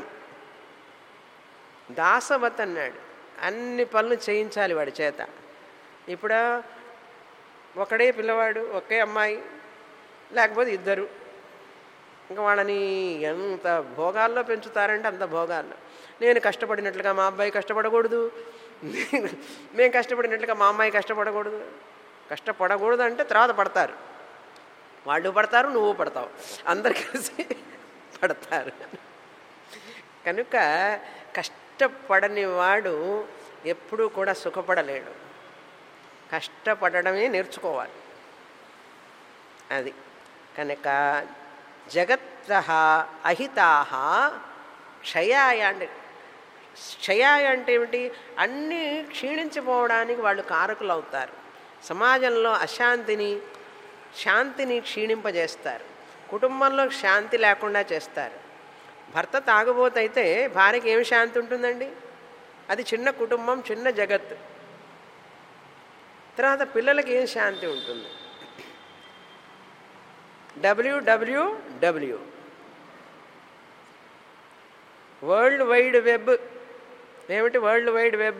దాసవత్ అన్నాడు అన్ని పనులు చేయించాలి వాడి చేత ఇప్పుడు ఒకడే పిల్లవాడు ఒకే అమ్మాయి లేకపోతే ఇద్దరు ఇంకా వాళ్ళని ఎంత భోగాల్లో పెంచుతారంటే అంత భోగాల్లో నేను కష్టపడినట్లుగా మా అబ్బాయి కష్టపడకూడదు మేము కష్టపడినట్లుగా మా అమ్మాయి కష్టపడకూడదు కష్టపడకూడదు అంటే తర్వాత పడతారు వాళ్ళు పడతారు నువ్వు పడతావు అందరు కలిసి పడతారు కనుక కష్టపడని వాడు ఎప్పుడూ కూడా సుఖపడలేడు కష్టపడడమే నేర్చుకోవాలి అది కనుక జగత్త అహితా క్షయాయ అంటే క్షయాయ అంటే ఏమిటి అన్నీ క్షీణించిపోవడానికి వాళ్ళు కారకులు అవుతారు సమాజంలో అశాంతిని శాంతిని క్షీణింపజేస్తారు కుటుంబంలో శాంతి లేకుండా చేస్తారు భర్త తాగుబోతైతే భార్యకి ఏమి శాంతి ఉంటుందండి అది చిన్న కుటుంబం చిన్న జగత్ తర్వాత పిల్లలకి ఏం శాంతి ఉంటుంది డబ్ల్యూడబ్ల్యూడబ్ల్యూ వరల్డ్ వైడ్ వెబ్ ఏమిటి world wide web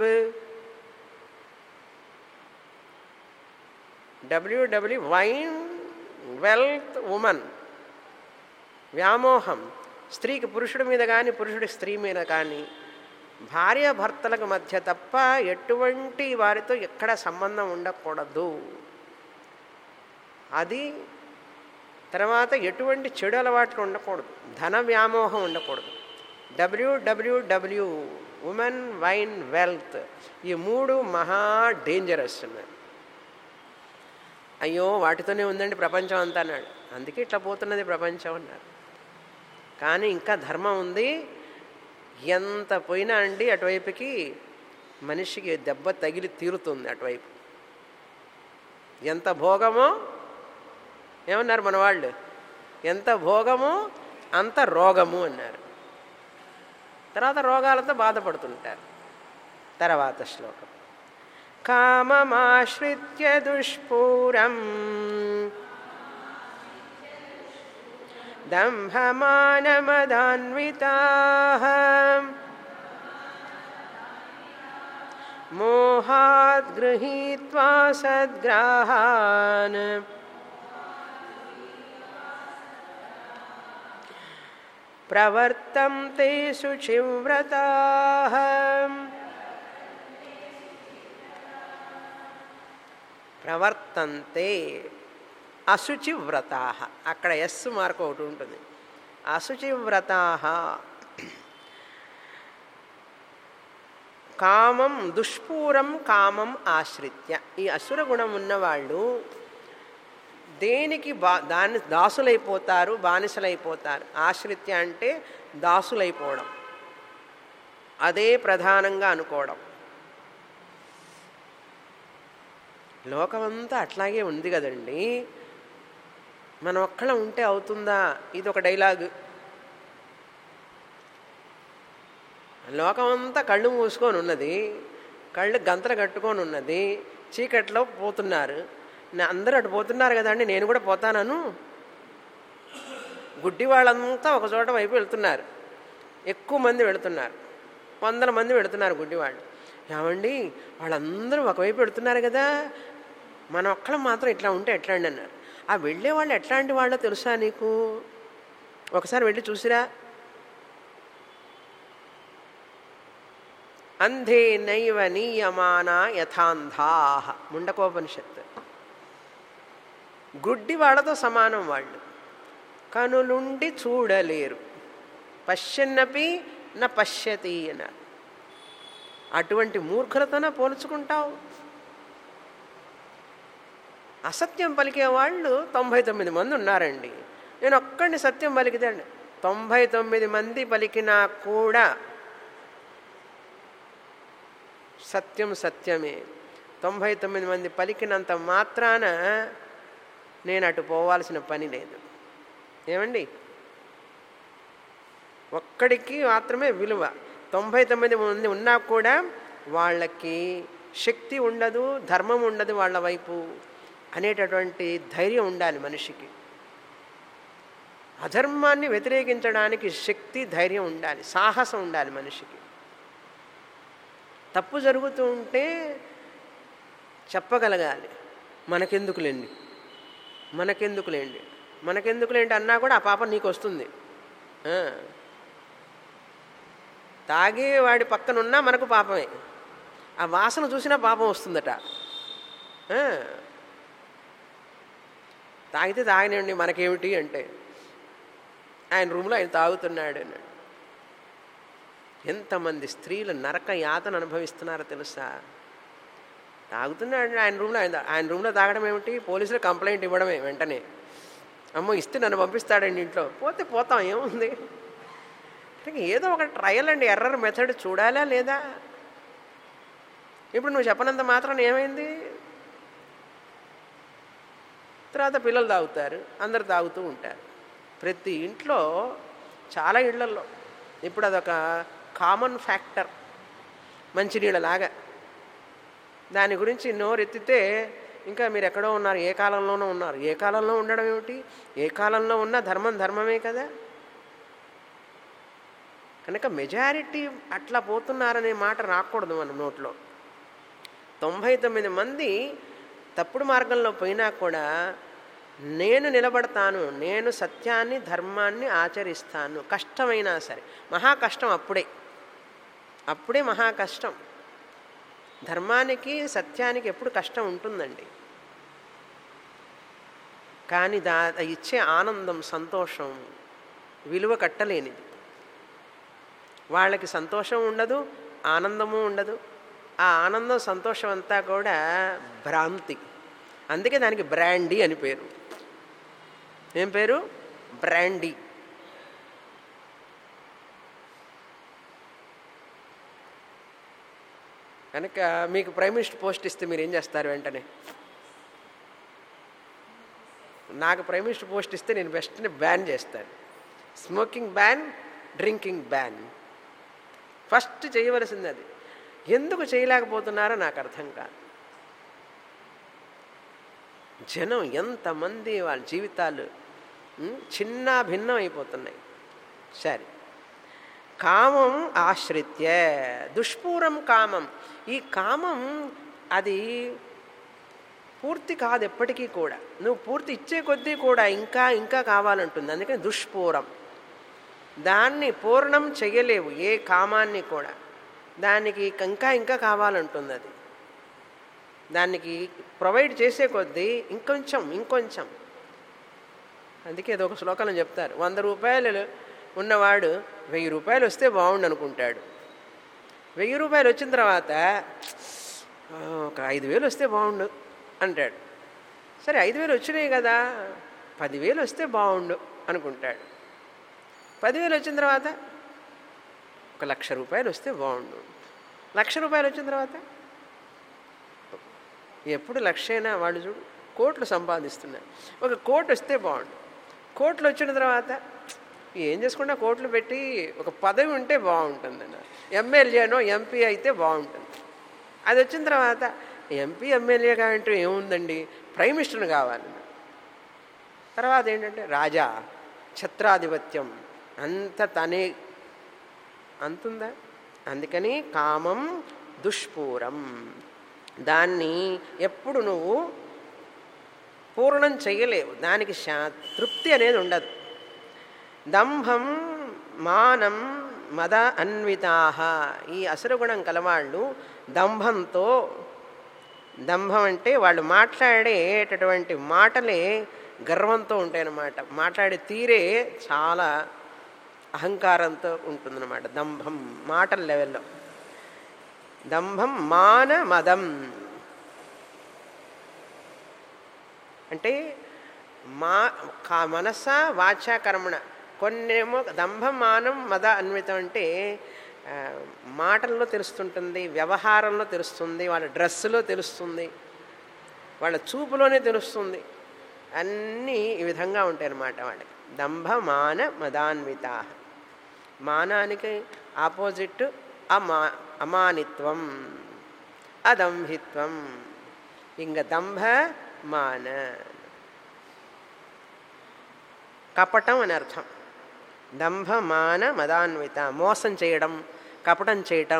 W W wine wealth woman వ్యామోహం స్త్రీకి పురుషుడి మీద కానీ పురుషుడి స్త్రీ మీద కానీ భార్య భర్తలకు మధ్య తప్ప ఎటువంటి వారితో ఎక్కడ సంబంధం ఉండకూడదు అది తర్వాత ఎటువంటి చెడు అలవాట్లు ఉండకూడదు ధన వ్యామోహం ఉండకూడదు డబ్ల్యూడబ్ల్యూడబ్ల్యూ ఉమెన్ వైన్ వెల్త్ ఈ మూడు మహా డేంజరస్ ఉన్నాయి అయ్యో వాటితోనే ఉందండి ప్రపంచం అంతా అన్నాడు అందుకే ఇట్లా పోతున్నది ప్రపంచం అన్నారు కానీ ఇంకా ధర్మం ఉంది ఎంత పోయినా అండి అటువైపుకి మనిషికి దెబ్బ తగిలి తీరుతుంది అటువైపు ఎంత భోగమో ఏమన్నారు మన వాళ్ళు ఎంత భోగమో అంత రోగము అన్నారు తర్వాత రోగాలతో బాధపడుతుంటారు తర్వాత శ్లోకం కామమాశ్రిత్య దుష్పూరం దంభమానమదాన్వితా మోహాద్ గృహీత్వా సద్గ్రాహాన్ ప్రవర్తంతే శుచివ్రతా ప్రవర్తంతే అశుచివ్రతా అక్కడ ఎస్ మార్క్ ఒకటి ఉంటుంది అశుచివ్రతా కామం దుష్పూరం కామం ఆశ్రిత్య ఈ అసుర గుణం ఉన్నవాళ్ళు దేనికి బా దాని దాసులైపోతారు బానిసలైపోతారు ఆశ్రిత్య అంటే దాసులైపోవడం అదే ప్రధానంగా అనుకోవడం లోకమంతా అట్లాగే ఉంది కదండి మనం ఒక్కళ్ళం ఉంటే అవుతుందా ఇది ఒక డైలాగ్ లోకమంతా కళ్ళు మూసుకొని ఉన్నది కళ్ళు గంతలు కట్టుకొని ఉన్నది చీకట్లో పోతున్నారు నా- అందరూ అటు పోతున్నారు కదండి నేను కూడా పోతానను గుడ్డి వాళ్ళంతా ఒక చోట వైపు వెళ్తున్నారు ఎక్కువ మంది వెళుతున్నారు వందల మంది వెళుతున్నారు గుడ్డి వాళ్ళు ఏమండి వాళ్ళందరూ ఒకవైపు వెళుతున్నారు కదా మన ఒక్కళ్ళం మాత్రం ఇట్లా ఉంటే ఎట్లా అండి అన్నారు ఆ వెళ్ళే వాళ్ళు ఎట్లాంటి వాళ్ళో తెలుసా నీకు ఒకసారి వెళ్ళి చూసిరా అంధే నైవ నీయమాన యథాంధా ముండకోపనిషత్తు గుడ్డి వాళ్ళతో సమానం వాళ్ళు కనులుండి చూడలేరు పశ్యన్నపి న పశ్యతి అన్నారు అటువంటి మూర్ఖులతోనే పోల్చుకుంటావు అసత్యం పలికే వాళ్ళు తొంభై తొమ్మిది మంది ఉన్నారండి నేను ఒక్కడిని సత్యం పలికితే అండి తొంభై తొమ్మిది మంది పలికినా కూడా సత్యం సత్యమే తొంభై తొమ్మిది మంది పలికినంత మాత్రాన నేను అటు పోవాల్సిన పని లేదు ఏమండి ఒక్కడికి మాత్రమే విలువ తొంభై తొమ్మిది మంది ఉన్నా కూడా వాళ్ళకి శక్తి ఉండదు ధర్మం ఉండదు వాళ్ళ వైపు అనేటటువంటి ధైర్యం ఉండాలి మనిషికి అధర్మాన్ని వ్యతిరేకించడానికి శక్తి ధైర్యం ఉండాలి సాహసం ఉండాలి మనిషికి తప్పు జరుగుతూ ఉంటే చెప్పగలగాలి మనకెందుకులేండి మనకెందుకులేండి మనకెందుకులేండి అన్నా కూడా ఆ పాపం నీకు వస్తుంది ఆ. తాగే వాడి పక్కనున్నా మనకు పాపమే ఆ వాసన చూసినా పాపం వస్తుందట ఆ. తాగితే తాగినండి మనకేమిటి అంటే ఆయన రూమ్లో ఆయన తాగుతున్నాడు అన్నాడు ఎంతమంది స్త్రీలు నరక యాతన అనుభవిస్తున్నారో తెలుసా తాగుతున్నాడు ఆయన రూమ్లో ఆయన తా- ఆయన రూమ్లో తాగడం ఏమిటి పోలీసులు కంప్లైంట్ ఇవ్వడమే వెంటనే అమ్మో ఇస్తే నన్ను పంపిస్తాడండి ఇంట్లో పోతే పోతాం ఏముంది అంటే ఏదో ఒక ట్రయల్ అండి ఎర్రర్ మెథడ్ చూడాలా లేదా ఇప్పుడు నువ్వు చెప్పనంత మాత్రం ఏమైంది తర్వాత పిల్లలు తాగుతారు అందరు తాగుతూ ఉంటారు ప్రతి ఇంట్లో చాలా ఇళ్లలో ఇప్పుడు అదొక కామన్ ఫ్యాక్టర్ మంచినీళ్ళలాగా దాని గురించి నోరెత్తితే ఇంకా మీరు ఎక్కడో ఉన్నారు ఏ కాలంలోనూ ఉన్నారు ఏ కాలంలో ఉండడం ఏమిటి ఏ కాలంలో ఉన్నా ధర్మం ధర్మమే కదా కనుక మెజారిటీ అట్లా పోతున్నారనే మాట రాకూడదు మన నోట్లో తొంభై తొమ్మిది మంది తప్పుడు మార్గంలో పోయినా కూడా నేను నిలబడతాను నేను సత్యాన్ని ధర్మాన్ని ఆచరిస్తాను కష్టమైనా సరే మహా కష్టం అప్పుడే అప్పుడే మహా కష్టం ధర్మానికి సత్యానికి ఎప్పుడు కష్టం ఉంటుందండి కానీ దా ఇచ్చే ఆనందం సంతోషం విలువ కట్టలేనిది వాళ్ళకి సంతోషం ఉండదు ఆనందము ఉండదు ఆ ఆనందం సంతోషం అంతా కూడా భ్రాంతి అందుకే దానికి బ్రాండీ అని పేరు ఏం పేరు బ్రాండీ కనుక మీకు ప్రైమ్ మినిస్టర్ పోస్ట్ ఇస్తే మీరు ఏం చేస్తారు వెంటనే నాకు ప్రైమ్ మినిస్టర్ పోస్ట్ ఇస్తే నేను బెస్ట్ని బ్యాన్ చేస్తాను smoking ban drinking ban first చేయవలసింది అది ఎందుకు చేయలేకపోతున్నారో నాకు అర్థం కాదు జనం ఎంతమంది వాళ్ళ జీవితాలు ఉమ్, చిన్న భిన్నం అయిపోతున్నాయి సరే కామం ఆశ్రిత్య దుష్పూరం కామం ఈ కామం అది పూర్తి కాదు ఎప్పటికీ కూడా నువ్వు పూర్తి ఇచ్చే కొద్దీ కూడా ఇంకా ఇంకా కావాలంటుంది అందుకని దుష్పూరం దాన్ని పూర్ణం చెయ్యలేవు ఏ కామాన్ని కూడా దానికి ఇంకా ఇంకా కావాలంటుంది అది దానికి ప్రొవైడ్ చేసే కొద్దీ ఇంకొంచెం ఇంకొంచెం అందుకే ఏదో ఒక శ్లోకంలో చెప్తారు వంద రూపాయలు ఉన్నవాడు వెయ్యి రూపాయలు వస్తే బాగుండు అనుకుంటాడు వెయ్యి రూపాయలు వచ్చిన తర్వాత "ఆ, ఒక ఐదు వేలు వస్తే బాగుండు అంటాడు సరే ఐదు వేలు వచ్చినాయి కదా పదివేలు వస్తే బాగుండు అనుకుంటాడు పదివేలు వచ్చిన తర్వాత ఒక లక్ష రూపాయలు వస్తే బాగుండు లక్ష రూపాయలు వచ్చిన తర్వాత ఎప్పుడు లక్ష అయినా వాళ్ళు చూడు కోట్లు సంపాదిస్తున్నారు ఒక కోటి వస్తే బాగుండు కోట్లు వచ్చిన తర్వాత ఏం చేసుకున్నా కోట్లు పెట్టి ఒక పదవి ఉంటే బాగుంటుంది అన్న ఎమ్మెల్యేనో ఎంపీ అయితే బాగుంటుంది అది వచ్చిన తర్వాత ఎంపీ ఎమ్మెల్యే కావంటే ఏముందండి ప్రైమ్ మినిస్టర్ని కావాలి తర్వాత ఏంటంటే రాజా ఛత్రాధిపత్యం అంత తనే అంతుందా అందుకని కామం దుష్పూరం దాన్ని ఎప్పుడు నువ్వు పూర్ణం చేయలేవు దానికి శా తృప్తి అనేది ఉండదు దంభం మానం మద అన్వితాహ ఈ అసురగుణం కలవాళ్ళు దంభంతో దంభం అంటే వాళ్ళు మాట్లాడేటటువంటి మాటలే గర్వంతో ఉంటాయన్నమాట మాట్లాడే తీరే చాలా అహంకారంతో ఉంటుందన్నమాట దంభం మాటల లెవెల్లో దంభం మాన మదం అంటే మా కా మనస వాచ కర్మణ కొన్నేమో దంభం మానం మద అన్వితం అంటే ఆ, మాటల్లో తెలుస్తుంటుంది వ్యవహారంలో తెలుస్తుంది వాళ్ళ డ్రెస్సులో తెలుస్తుంది వాళ్ళ చూపులోనే తెలుస్తుంది అన్నీ ఈ విధంగా ఉంటాయి అన్నమాట వాళ్ళకి దంభ మాన మదాన్విత మానానికి ఆపోజిట్ అమా అమానిత్వం అదంభిత్వం ఇంక దంభ మాన కపటం అని అర్థం దంభ మాన మదాన్విత మోసం చేయడం కపటం చేయటం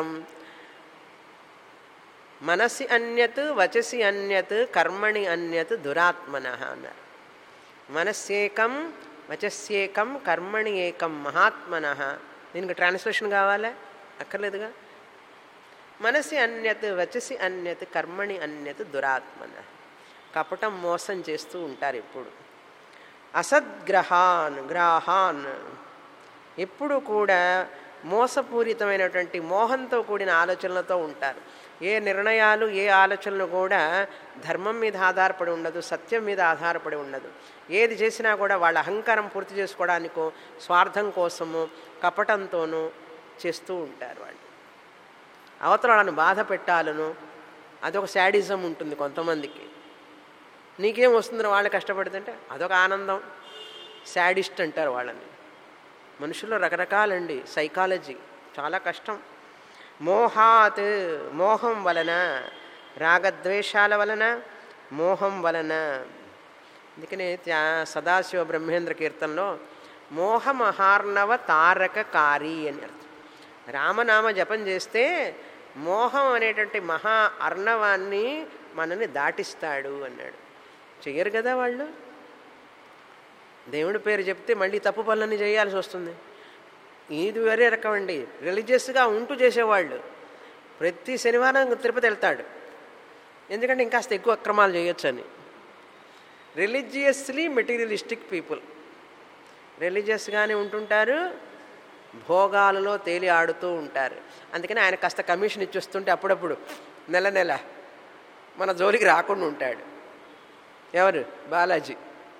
మనసి అన్యత్ వచసి అన్యత్ కర్మణి అన్యత్ దురాత్మన అన్నారు మనస్యేకం వచస్యేకం కర్మణి ఏకం మహాత్మన దీనికి ట్రాన్స్లేషన్ కావాలా అక్కర్లేదుగా మనసి అన్యత్ వచసి అన్యత్ కర్మణి అన్యత్ దురాత్మన కపటం మోసం చేస్తూ ఉంటారు ఎప్పుడు అసద్గ్రహాన్ గ్రాహాన్ ఎప్పుడు కూడా మోసపూరితమైనటువంటి మోహంతో కూడిన ఆలోచనలతో ఉంటారు ఏ నిర్ణయాలు ఏ ఆలోచనలు కూడా ధర్మం మీద ఆధారపడి ఉండదు సత్యం మీద ఆధారపడి ఉండదు ఏది చేసినా కూడా వాళ్ళ అహంకారం పూర్తి చేసుకోవడానికో స్వార్థం కోసమో కపటంతోనూ చేస్తూ ఉంటారు వాళ్ళు అవతల వాళ్ళని బాధ పెట్టాలను అదొక శాడిజం ఉంటుంది కొంతమందికి నీకేం వస్తుందో వాళ్ళు కష్టపడుతుంటే అదొక ఆనందం శాడిస్ట్ అంటారు వాళ్ళని మనుషుల్లో రకరకాలండి సైకాలజీ చాలా కష్టం మోహాత్ మోహం వలన రాగద్వేషాల వలన మోహం వలన అందుకనే త్యా- సదాశివ బ్రహ్మేంద్ర కీర్తనలో మోహమహార్ణవ తారకకారి అని అర్థం రామనామ జపం చేస్తే మోహం అనేటువంటి మహా అర్ణవాన్ని మనని దాటిస్తాడు అన్నాడు చెయ్యరు కదా వాళ్ళు దేవుడి పేరు చెప్తే మళ్ళీ తప్పు పనులన్నీ చేయాల్సి వస్తుంది ఇది వేరే రకం అండి రిలీజియస్గా ఉంటూ చేసేవాళ్ళు ప్రతి శనివారం తిరుపతి వెళ్తాడు ఎందుకంటే ఇంకాస్త ఎక్కువ అక్రమాలు చేయొచ్చని రిలీజియస్లీ మెటీరియలిస్టిక్ పీపుల్ రిలీజియస్గానే ఉంటుంటారు భోగాలలో తేలి ఆడుతూ ఉంటారు అందుకని ఆయన కాస్త కమిషన్ ఇచ్చేస్తుంటే అప్పుడప్పుడు నెల నెల మన జోలికి రాకుండా ఉంటాడు ఎవరు బాలాజీ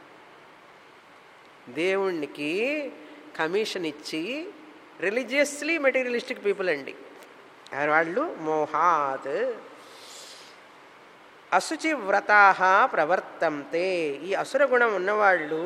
దేవుణ్ణికి కమిషన్ ఇచ్చి రిలీజియస్లీ మెటీరియలిస్టిక్ పీపుల్ అండి ఎవరు వాళ్ళు మోహాత్ అశుచి వ్రతా ప్రవర్తంతే ఈ అసుర గుణం ఉన్నవాళ్ళు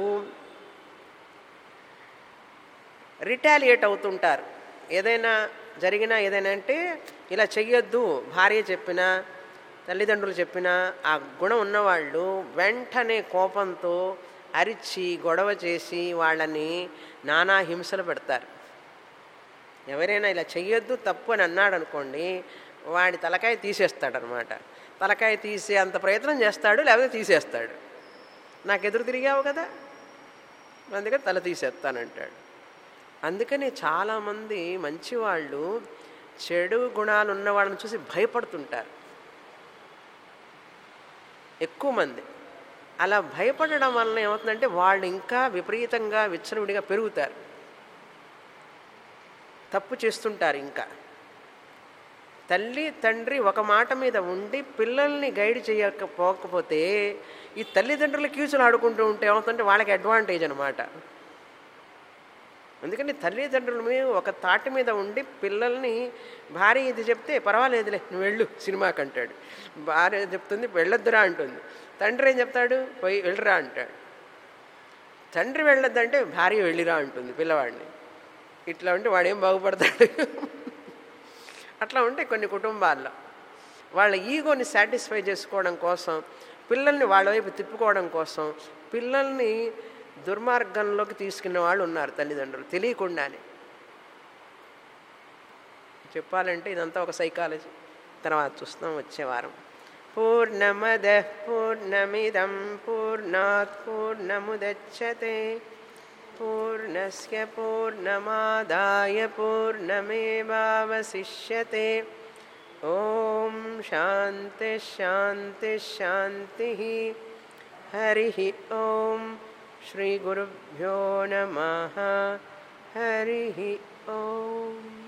రిటాలియేట్ అవుతుంటారు ఏదైనా జరిగినా ఏదైనా అంటే ఇలా చెయ్యొద్దు భార్య చెప్పినా తల్లిదండ్రులు చెప్పినా ఆ గుణం ఉన్నవాళ్ళు వెంటనే కోపంతో అరిచి గొడవ చేసి వాళ్ళని నానా హింసలు పెడతారు ఎవరైనా ఇలా చెయ్యొద్దు తప్పు అని అన్నాడు అనుకోండి వాడి తలకాయ తీసేస్తాడనమాట తలకాయ తీసే అంత ప్రయత్నం చేస్తాడు లేకపోతే తీసేస్తాడు నాకు ఎదురు తిరిగావు కదా అందుకని తల తీసేస్తానంటాడు అందుకని చాలామంది మంచివాళ్ళు చెడు గుణాలు ఉన్న వాళ్ళని చూసి భయపడుతుంటారు ఎక్కువ మంది అలా భయపడడం వలన ఏమవుతుందంటే వాళ్ళు ఇంకా విపరీతంగా విచ్చలవిడిగా పెరుగుతారు తప్పు చేస్తుంటారు ఇంకా తల్లి తండ్రి ఒక మాట మీద ఉండి పిల్లల్ని గైడ్ చేయకపోకపోతే ఈ తల్లిదండ్రులు క్యూచులు ఆడుకుంటూ ఉంటే ఏమవుతుందంటే వాళ్ళకి అడ్వాంటేజ్ అనమాట అందుకని తల్లిదండ్రులు మేము ఒక తాటి మీద ఉండి పిల్లల్ని భార్య ఇది చెప్తే పర్వాలేదులే నువ్వు వెళ్ళు సినిమాకి అంటాడు భార్య చెప్తుంది వెళ్ళొద్దురా అంటుంది తండ్రి ఏం చెప్తాడు పోయి వెళ్ళరా అంటాడు తండ్రి వెళ్ళొద్దంటే భార్య వెళ్ళిరా అంటుంది పిల్లవాడిని ఇట్లా ఉంటే వాడేం బాగుపడతాడు అట్లా ఉంటే కొన్ని కుటుంబాల్లో వాళ్ళ ఈగోని సాటిస్ఫై చేసుకోవడం కోసం పిల్లల్ని వాళ్ళ వైపు తిప్పుకోవడం కోసం పిల్లల్ని దుర్మార్గంలోకి తీసుకున్న వాళ్ళు ఉన్నారు తల్లిదండ్రులు తెలియకుండానే చెప్పాలంటే ఇదంతా ఒక సైకాలజీ తర్వాత చూస్తాం వచ్చే వారం పూర్ణమద పూర్ణమిదం పూర్ణాత్ పూర్ణముదచ్చతే పూర్ణస్య పూర్ణమాదాయ పూర్ణమేవావశిష్యతే ఓం శాంతి శాంతి శాంతి హరి ఓం శ్రీ గురుభ్యో నమ హరి ఓం